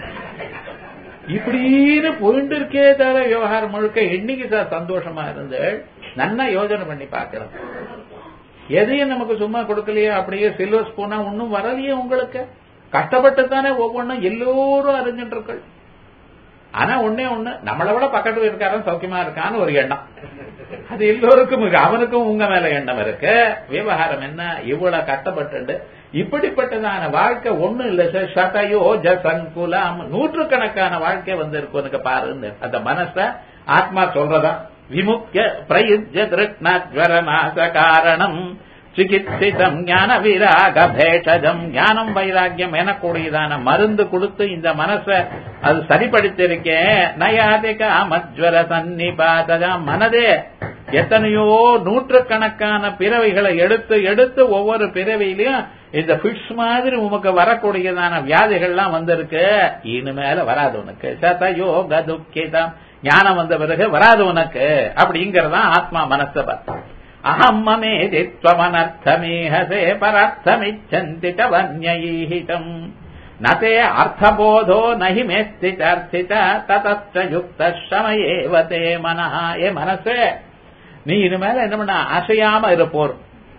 [SPEAKER 1] இப்படின்னு போயிட்டு இருக்கே தவிர விவகாரம் முழுக்க என்னைக்கு சார் சந்தோஷமா இருந்து நல்லா யோஜனை பண்ணி பார்க்கலாம் எதையும் நமக்கு சும்மா கொடுக்கலையே அப்படியே சில்வர் ஸ்பூனா ஒன்னும் வரலையே உங்களுக்கு கஷ்டப்பட்டு தானே ஒவ்வொன்றும் எல்லோரும் அறிஞ்சிட்டு ஆனா ஒன்னே ஒண்ணு நம்மளை விட பக்கத்துல இருக்காரன் சௌக்கியமா இருக்கான்னு ஒரு எண்ணம் அது எல்லோருக்கும் அவனுக்கும் உங்க மேல எண்ணம் இருக்கு விவகாரம் என்ன இவ்வளவு கஷ்டப்பட்டு இப்படிப்பட்டதான வாழ்க்கை ஒண்ணு இல்ல சார் சதயோ ஜசங்குலாம் நூற்றுக்கணக்கான வாழ்க்கை வந்து இருக்கு உனக்கு பாருன்னு அந்த மனச ஆத்மா சொல்றதா விமுக்கிய பிரயுஜ திருஷ்ணாஜ்வரநாச காரணம் சிகித்சிதம் ஞான விராக பேஷஜம் ஞானம் வைராக்கியம் எனக்கூடியதான மருந்து கொடுத்து இந்த மனச அது சரிப்படுத்திருக்கேன் நயாதிக அமஜ்வர சன்னிபாதகா மனதே எத்தனையோ நூற்றுக்கணக்கான பிறவைகளை எடுத்து எடுத்து ஒவ்வொரு பிறவையிலையும் இந்த பிட்ஸ் மாதிரி உமக்கு வரக்கூடியதான வியாதிகள்லாம் வந்திருக்கு இனிமேல வராது உனக்கு சதயோக துக்கிதம் ஞானம் வந்த பிறகு வராது உனக்கு அப்படிங்கறதான் ஆத்மா மனசை பார்த்தா அகம் மமேதித்வமனர்த்தமேஹசே பரார்த்தமிச்சந்தி தவன்யீஹிதம் நதே அர்த்தபோதோ நஹி மேஸ்திதர்த்தித ததஸ்த யுக்த சமயேவ தே மனஹ ஏ மனசே நீ இனிமேல என்ன பண்ண அசையாம இருப்போர்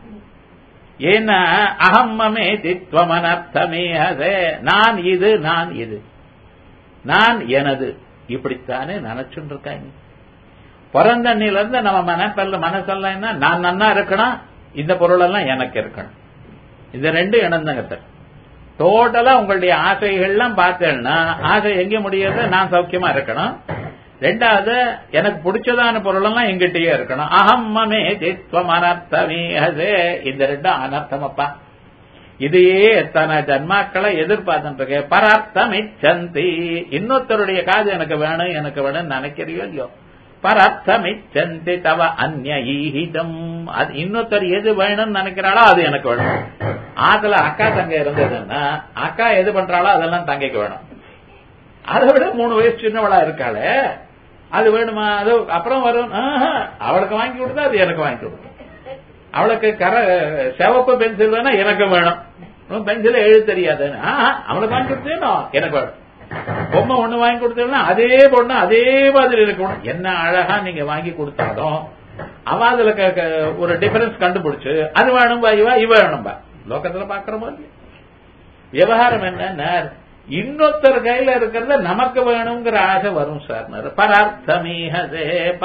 [SPEAKER 1] ஏன்னா அகம் மமேதித்வமனர்த்தமேஹசே நான் இது நான் இது நான் எனது இப்படித்தானே நினைச்சுட்டு இருக்காங்க பிறந்தண்ணில இருந்து நம்ம மனப்பல்ல மனசெல்லாம் என்ன நான் நன்னா இருக்கணும் இந்த பொருள் எல்லாம் எனக்கு இருக்கணும் இந்த ரெண்டு இணந்தங்க டோட்டலா உங்களுடைய ஆசைகள்லாம் பார்த்தேன்னா ஆசை எங்க முடியாது நான் சௌக்கியமா இருக்கணும் ரெண்டாவது எனக்கு பிடிச்சதான பொருளெல்லாம் எங்கிட்டயே இருக்கணும் அகம் மமே தித்வம் அனர்த்தமேஹசே இந்த ரெண்டும் அனர்த்தமப்பா இதையே எத்தனை ஜன்மாக்களை எதிர்பார்த்துட்டு இருக்கேன் பரார்த்தம் இச்சந்தி இன்னொருத்தருடைய காது எனக்கு வேணும் எனக்கு வேணும்னு நினைக்கிறியோ இல்லையோ பரார்த்தமிச்சந்தி தவ அந்நீதம் அது இன்னொருத்தர் எது வேணும்னு நினைக்கிறாளோ அது எனக்கு வேணும் ஆத்துல அக்கா தங்க இருந்ததுன்னா அக்கா எது பண்றாளோ அதெல்லாம் தங்கைக்கு வேணும் அதை விட மூணு வயசு சின்னவளா இருக்காளே அது வேணுமா அது அப்புறம் வரும் அவளுக்கு வாங்கி கொடுத்தா அது எனக்கு வாங்கி கொடுக்கும் அவளுக்கு கர சிவப்பு பென்சில் வேணா எனக்கு வேணும் பென்சில் எழுத தெரியாது அவளுக்கு வாங்கி கொடுத்தேனோ எனக்கு வேணும் பொம்மை ஒண்ணு வாங்கி கொடுத்தா அதே பொண்ணு அதே மாதிரி இருக்கணும் என்ன அழகா நீங்க வாங்கி கொடுத்தாலும் அவ அதுல ஒரு டிஃபரன்ஸ் கண்டுபிடிச்சு அது வேணும்பா இவ இவ வேணும்பா லோகத்துல பாக்குறோமோ விவகாரம் என்ன இன்னொருத்தர் கையில இருக்கிறத நமக்கு வேணுங்கிற ஆசை வரும் சார் பரார்த்தமீஹசே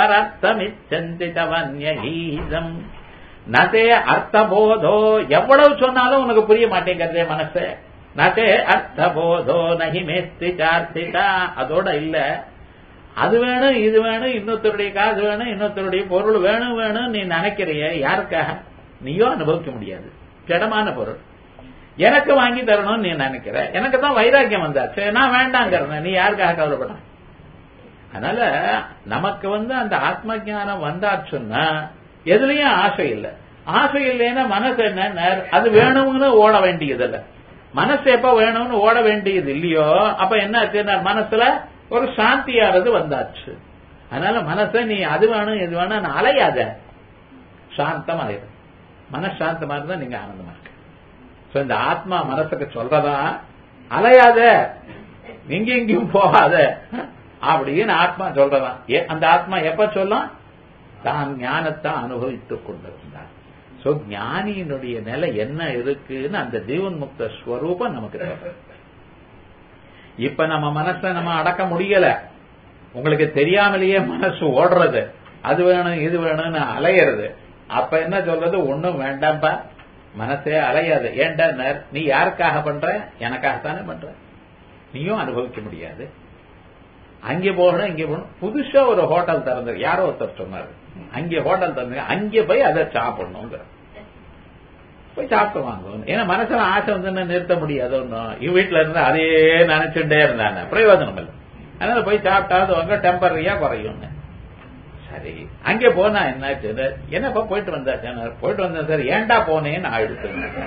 [SPEAKER 1] பரார்த்தமிச்சந்திதவன்யீதம் நதே அர்த்தபோதோ எவ்வளவு சொன்னாலும் உனக்கு புரிய மாட்டேங்கிறதே மனசே நதே அர்த்தபோதோ நகி மேஸ்தி சார்த்திதா அதோட இல்ல அது வேணும் இது வேணும் இன்னொருத்தருடைய காசு வேணும் இன்னொருத்தருடைய பொருள் வேணும் வேணும் நீ நினைக்கிறிய யாருக்காக நீயோ அனுபவிக்க முடியாது ஜடமான பொருள் எனக்கு வாங்கி தரணும்னு நீ நினைக்கிற எனக்கு தான் வைராக்கியம் வந்தாச்சு நான் வேண்டாங்கிறேன் நீ யாருக்காக கவலைப்பட அதனால நமக்கு வந்து அந்த ஆத்ம ஜானம் வந்தாச்சுன்னா எதுலயும் ஆசை இல்லை ஆசை இல்லைன்னா மனசு என்ன அது வேணும்னு ஓட வேண்டியது இல்ல மனசு எப்ப வேணும்னு ஓட வேண்டியது இல்லையோ அப்ப என்ன மனசுல ஒரு சாந்தியானது வந்தாச்சு அதனால மனச நீ அது வேணும் இது வேணும் அலையாத சாந்தமா இரு மனசாந்தமா இருந்தா நீங்க ஆனந்தமா இருக்கு சோ இந்த ஆத்மா மனசுக்கு சொல்றதா அலையாத நீங்க எங்கேயும் போகாத அப்படின்னு ஆத்மா சொல்றதான் அந்த ஆத்மா எப்ப சொல்லும் தான் ஞானத்தை அனுபவித்துக் கொண்டிருந்தார் சோ ஞானியினுடைய நிலை என்ன இருக்குன்னு அந்த ஜீவன் முக்த ஸ்வரூபம் நமக்கு தேவை இப்ப நம்ம மனசை நம்ம அடக்க முடியல உங்களுக்கு தெரியாமலேயே மனசு ஓடுறது அது வேணும் இது வேணும்னு அலையிறது அப்ப என்ன சொல்றது ஒண்ணும் வேண்டாம்பா மனசே அலையாது ஏண்டா நீ யாருக்காக பண்ற எனக்காகத்தானே பண்ற நீயும் அனுபவிக்க முடியாது அங்கே போகணும் இங்கே போகணும் புதுசா ஒரு ஹோட்டல் திறந்து யாரோ ஒருத்தர் சொன்னாரு அங்கே ஹோட்டல் திறந்து அங்கே போய் அதை சாப்பிடணுங்கிற போய் சாப்பிட்டு வாங்கணும் ஏன்னா மனசுல ஆசை வந்து நிறுத்த முடியாது ஒன்றும் இவ வீட்டுல இருந்து அதே நினைச்சுட்டே இருந்தாங்க பிரயோஜனம் இல்லை அதனால போய் சாப்பிட்டாது வாங்க டெம்பரரியா குறையும் சரி அங்கே போனா என்னாச்சு என்னப்பா போயிட்டு வந்தாச்சு போயிட்டு வந்தேன் சார் ஏன்டா போனேன்னு ஆயிடுச்சு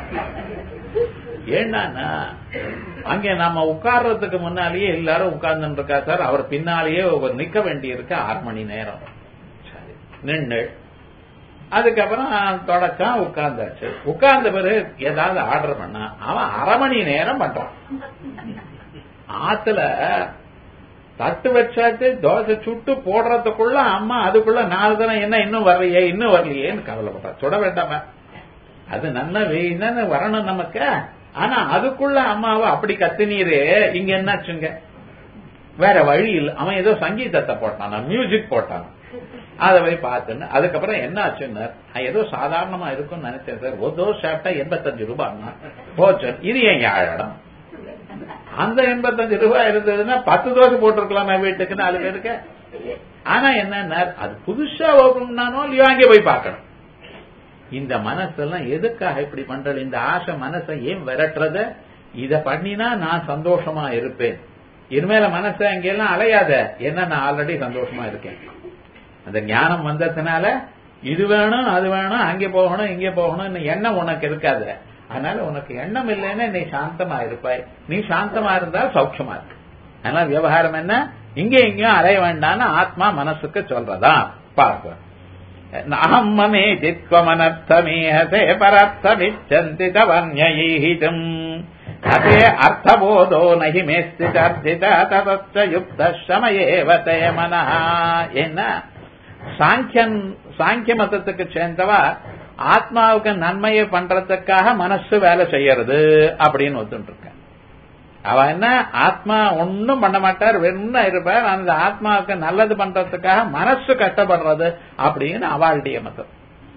[SPEAKER 1] ஏண்டானா அங்கே நம்ம உட்கார்றதுக்கு முன்னாலேயே எல்லாரும் உட்கார்ந்து இருக்கா சார் அவர் பின்னாலேயே நிக்க வேண்டி இருக்கு ஆறு மணி நேரம் சரி நின்று அதுக்கப்புறம் தொடச்சான் உட்கார்ந்தாச்சு உட்கார்ந்த பிறகு ஏதாவது ஆர்டர் பண்ணா அவன் அரை மணி நேரம் பண்றான் ஆத்துல தட்டு வச்சாச்சு தோசை சுட்டு போடுறதுக்குள்ள அம்மா அதுக்குள்ள நாலு தினம் என்ன இன்னும் வரலையே இன்னும் வரலையேன்னு கவலைப்பட்டா சுட வேண்டாம அது நல்ல என்னன்னு வரணும் நமக்கு ஆனா அதுக்குள்ள அம்மாவை அப்படி கத்தினீரே இங்க என்னாச்சுங்க வேற வழி இல்லை அவன் ஏதோ சங்கீதத்தை போட்டான் மியூசிக் போட்டான் அதை போய் பார்த்துன்னு அதுக்கப்புறம் என்ன ஆச்சுன்னு ஏதோ சாதாரணமா இருக்கும்னு நினைச்சேன் சார் ஒரு தோசை சாப்பிட்டா எண்பத்தஞ்சு ரூபாய்னா போச்சு இது என் யாழம் அந்த எண்பத்தஞ்சு ரூபாய் இருந்ததுன்னா பத்து தோசை போட்டிருக்கலாமே வீட்டுக்கு நாலு பேருக்கு ஆனா என்ன அது புதுசா ஓப்பனானோ இல்லையோ அங்கே போய் பார்க்கணும் இந்த மனசெல்லாம் எதுக்காக இப்படி பண்றது இந்த ஆசை மனசை ஏன் விரட்டுறது இத பண்ணினா நான் சந்தோஷமா இருப்பேன் இனிமேல மனசை அங்கெல்லாம் அலையாத என்ன நான் ஆல்ரெடி சந்தோஷமா இருக்கேன் அந்த ஞானம் வந்ததுனால இது வேணும் அது வேணும் அங்கே போகணும் இங்கே போகணும் எண்ணம் உனக்கு இருக்காது அதனால உனக்கு எண்ணம் இல்லைன்னா நீ சாந்தமா இருப்பாய் நீ சாந்தமா இருந்தா சௌக்கியமா இருக்கு அதனால விவகாரம் என்ன இங்க இங்கேயும் அலைய வேண்டாம்னு ஆத்மா மனசுக்கு சொல்றதா பார்க்க அகம் மமே ஜித்வமனர்த்தமேஹசே பரர்த்தமிச்சந்தி தவன்யைஹிதம் அதே அர்த்தபோதோ நகி மேஸ்திதர்த்தித ததச்ச யுக்த சமயேவ தே மனஹ என்ன சாங்கியன் சாங்கிய மதத்துக்கு சேர்ந்தவா ஆத்மாவுக்கு நன்மையை பண்றதுக்காக மனசு வேலை செய்யறது அப்படின்னு ஒத்துட்டு இருக்க அவ என்ன ஆத்மா ஒன்னும் பண்ண மாட்டார் வெறும் இருப்பார் அந்த ஆத்மாவுக்கு நல்லது பண்றதுக்காக மனசு கஷ்டப்படுறது அப்படின்னு அவளுடைய மதம்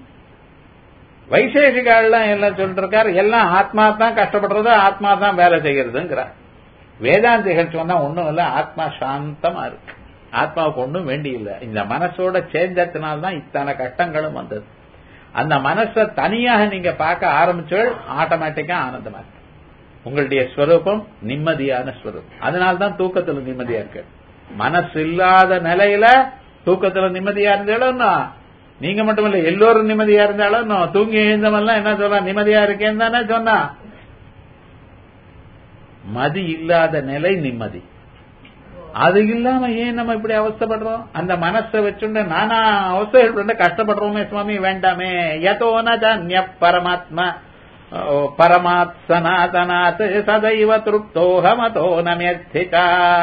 [SPEAKER 1] வைசேஷிகாலாம் எல்லாம் சொல்லிட்டு இருக்காரு எல்லாம் ஆத்மா தான் கஷ்டப்படுறது ஆத்மா தான் வேலை செய்யறதுங்கிறார் வேதாந்திகள் சொன்னா ஒண்ணும் இல்ல ஆத்மா சாந்தமா இருக்கு ஆத்மாவுக்கு ஒன்றும் வேண்டியில்லை இந்த மனசோட சேர்ந்ததுனால்தான் இத்தனை கஷ்டங்களும் வந்தது அந்த மனசை தனியாக நீங்க பார்க்க ஆரம்பிச்சோள் ஆட்டோமேட்டிக்கா ஆனந்தமா இருக்கு உங்களுடைய ஸ்வரூபம் நிம்மதியான ஸ்வரூபம் அதனால்தான் தூக்கத்துல நிம்மதியா இருக்கு மனசு இல்லாத நிலையில தூக்கத்துல நிம்மதியா இருந்தாலும் நீங்க மட்டும் இல்ல எல்லோரும் நிம்மதியா இருந்தாலும் தூங்கி எழுந்தவெல்லாம் என்ன சொல்ற நிம்மதியா இருக்கேன்னு தானே சொன்னா மதி இல்லாத நிலை நிம்மதி அது இல்லாம ஏன் நம்ம இப்படி அவஸ்தப்படுறோம் அந்த மனசை வச்சுட்டு நானா அவஸ்தை கஷ்டப்படுறோமே சுவாமி வேண்டாமே யதோன ஜான்ய பரமாத்மா பரமாத் சனாதனாத் சதைவ திருப்தோஹமதோ நமியர்த்திதா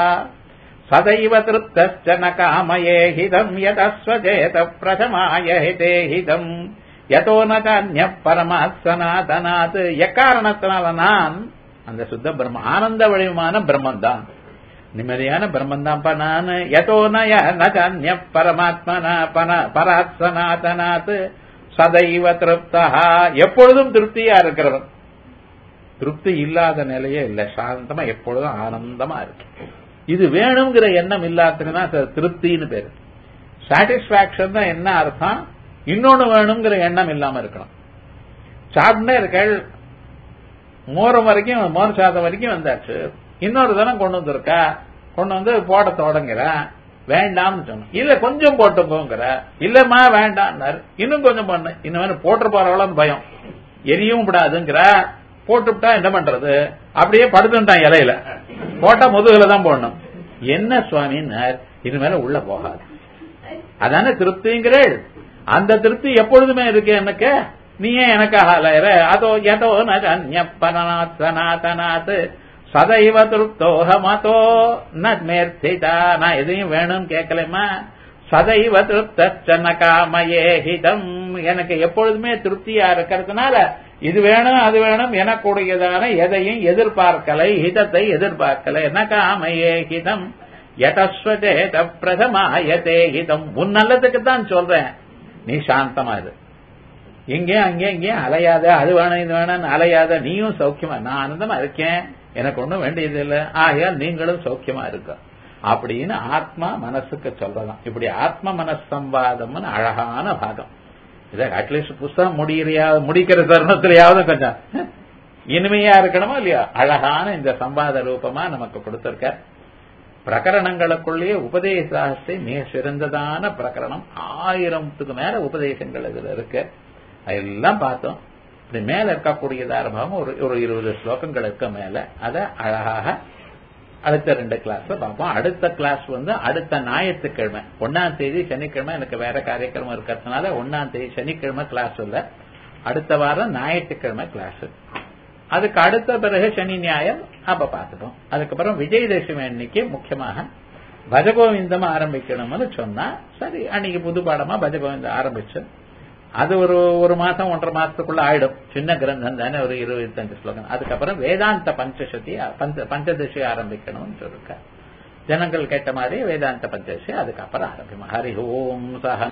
[SPEAKER 1] சதைவ திருப்தஸ்ச ந காமயே ஹிதம் யதஸ்வஜேத பிரசமாய ஹிதே ஹிதம் யதோ ந ஜான்ய பரமாத் சனாதனாத் எக்காரணத்தினால நான் அந்த சுத்த பிரம்ம ஆனந்த வடிவமான பிரம்மன் தான் நிம்மதியான பிரம்மன் தான்ப்பா நான் யதோ நய நஜான்ய பரமாத்மனா பன பராத் சனாதனாத் சதைவ திருப்தா எப்பொழுதும் திருப்தியா இருக்கிறவன் திருப்தி இல்லாத நிலையே இல்ல சாந்தமா எப்பொழுதும் ஆனந்தமா இருக்கு இது வேணுங்கிற எண்ணம் இல்லாததுன்னா திருப்தின்னு பேரு சாட்டிஸ்பாக்சன் தான் என்ன அர்த்தம் இன்னொன்னு வேணுங்கிற எண்ணம் இல்லாம இருக்கணும் சாப்பிட்டே இருக்கள் மோரம் வரைக்கும் மோர் சாதம் வரைக்கும் வந்தாச்சு இன்னொரு தினம் கொண்டு வந்திருக்கா கொண்டு வந்து போட தொடங்குறேன் வேண்டாம்னு சொன்னோம் இல்ல கொஞ்சம் போட்டுக்கோங்கிற இல்லம்மா வேண்டாம்னாரு இன்னும் கொஞ்சம் பண்ணு இன்னும் போட்டு போறவளும் பயம் எரியும் விடாதுங்கிற போட்டுவிட்டா என்ன பண்றது அப்படியே படுத்துட்டான் இலையில போட்டா முதுகுல தான் போடணும் என்ன சுவாமின்னார் இனிமேல உள்ள போகாது அதானே திருப்திங்கிறேள் அந்த திருப்தி எப்பொழுதுமே இருக்கு எனக்கு நீ ஏன் எனக்காக அலையிற அதோ எதோ நஜன்யப்பனாத் சனாதனாத் சதைவ திருப்தோஹமதோ நேர்த்திதா நான் எதையும் வேணும்னு கேட்கலமா சதைவ திருப்தன காமயே ஹிதம் எனக்கு எப்பொழுதுமே திருப்தியா இருக்கிறதுனால இது வேணும் அது வேணும் எனக்குடையதான எதையும் எதிர்பார்க்கலை ஹிதத்தை எதிர்பார்க்கலை என்ன காமையே ஹிதம் யதஸ்வஜேத பிரதமாயதே ஹிதம் உன் நல்லதுக்கு தான் சொல்றேன் நீ சாந்தமா இரு எங்கேயும் அங்கே இங்கேயும் அலையாத அது வேணும் இது வேணும்னு அலையாத நீயும் சௌக்கியமா நான் ஆனந்தமா இருக்கேன் எனக்கு ஒண்ணும் வேண்டியது இல்லை ஆகையால் நீங்களும் சௌக்கியமா இருக்க அப்படின்னு ஆத்மா மனசுக்கு சொல்லலாம் இப்படி ஆத்ம மனசம்வாதம்னு அழகான பாகம் இதை அட்லீஸ்ட் புஸ்தகம் முடியறியா முடிக்கிற தருணத்திலேயாவது கொஞ்சம் இனிமையா இருக்கணுமா இல்லையா அழகான இந்த சம்பாத ரூபமா நமக்கு கொடுத்திருக்க பிரகரணங்களுக்குள்ளேயே உபதேசாஸ்தை மிக சிறந்ததான பிரகரணம் ஆயிரத்துக்கு மேல உபதேசங்கள் இதுல இருக்கு அதெல்லாம் பார்த்தோம் இப்படி மேல இருக்கக்கூடியதான பாகம் ஒரு ஒரு இருபது ஸ்லோகங்கள் இருக்க மேல அதை அழகாக அடுத்த ரெண்டு கிளாஸ்ல பார்ப்போம் அடுத்த கிளாஸ் வந்து அடுத்த ஞாயிற்றுக்கிழமை ஒன்னாம் தேதி சனிக்கிழமை எனக்கு வேற காரியக்கிரமம் இருக்கிறதுனால ஒன்னாம் தேதி சனிக்கிழமை கிளாஸ் இல்ல அடுத்த வாரம் ஞாயிற்றுக்கிழமை கிளாஸ் அதுக்கு அடுத்த பிறகு சனி நியாயம் அப்ப பார்த்துட்டோம் அதுக்கப்புறம் விஜயதசமி அன்னைக்கு முக்கியமாக பஜகோவிந்தம் ஆரம்பிக்கணும்னு சொன்னா சரி அன்னைக்கு புது பாடமா பஜகோவிந்தம் ஆரம்பிச்சு அது ஒரு ஒரு மாசம் ஒன்றரை மாசத்துக்குள்ள ஆயிடும் சின்ன கிரந்தம் தானே ஒரு இருபத்தஞ்சு ஸ்லோகம் அதுக்கப்புறம் வேதாந்த பஞ்சசதி பஞ்ச பஞ்சதசி ஆரம்பிக்கணும்னு சொல்லிருக்க ஜனங்கள் கேட்ட மாதிரி வேதாந்த பஞ்சதசி அதுக்கப்புறம் ஆரம்பிக்கும் ஹரி ஓம் சஹ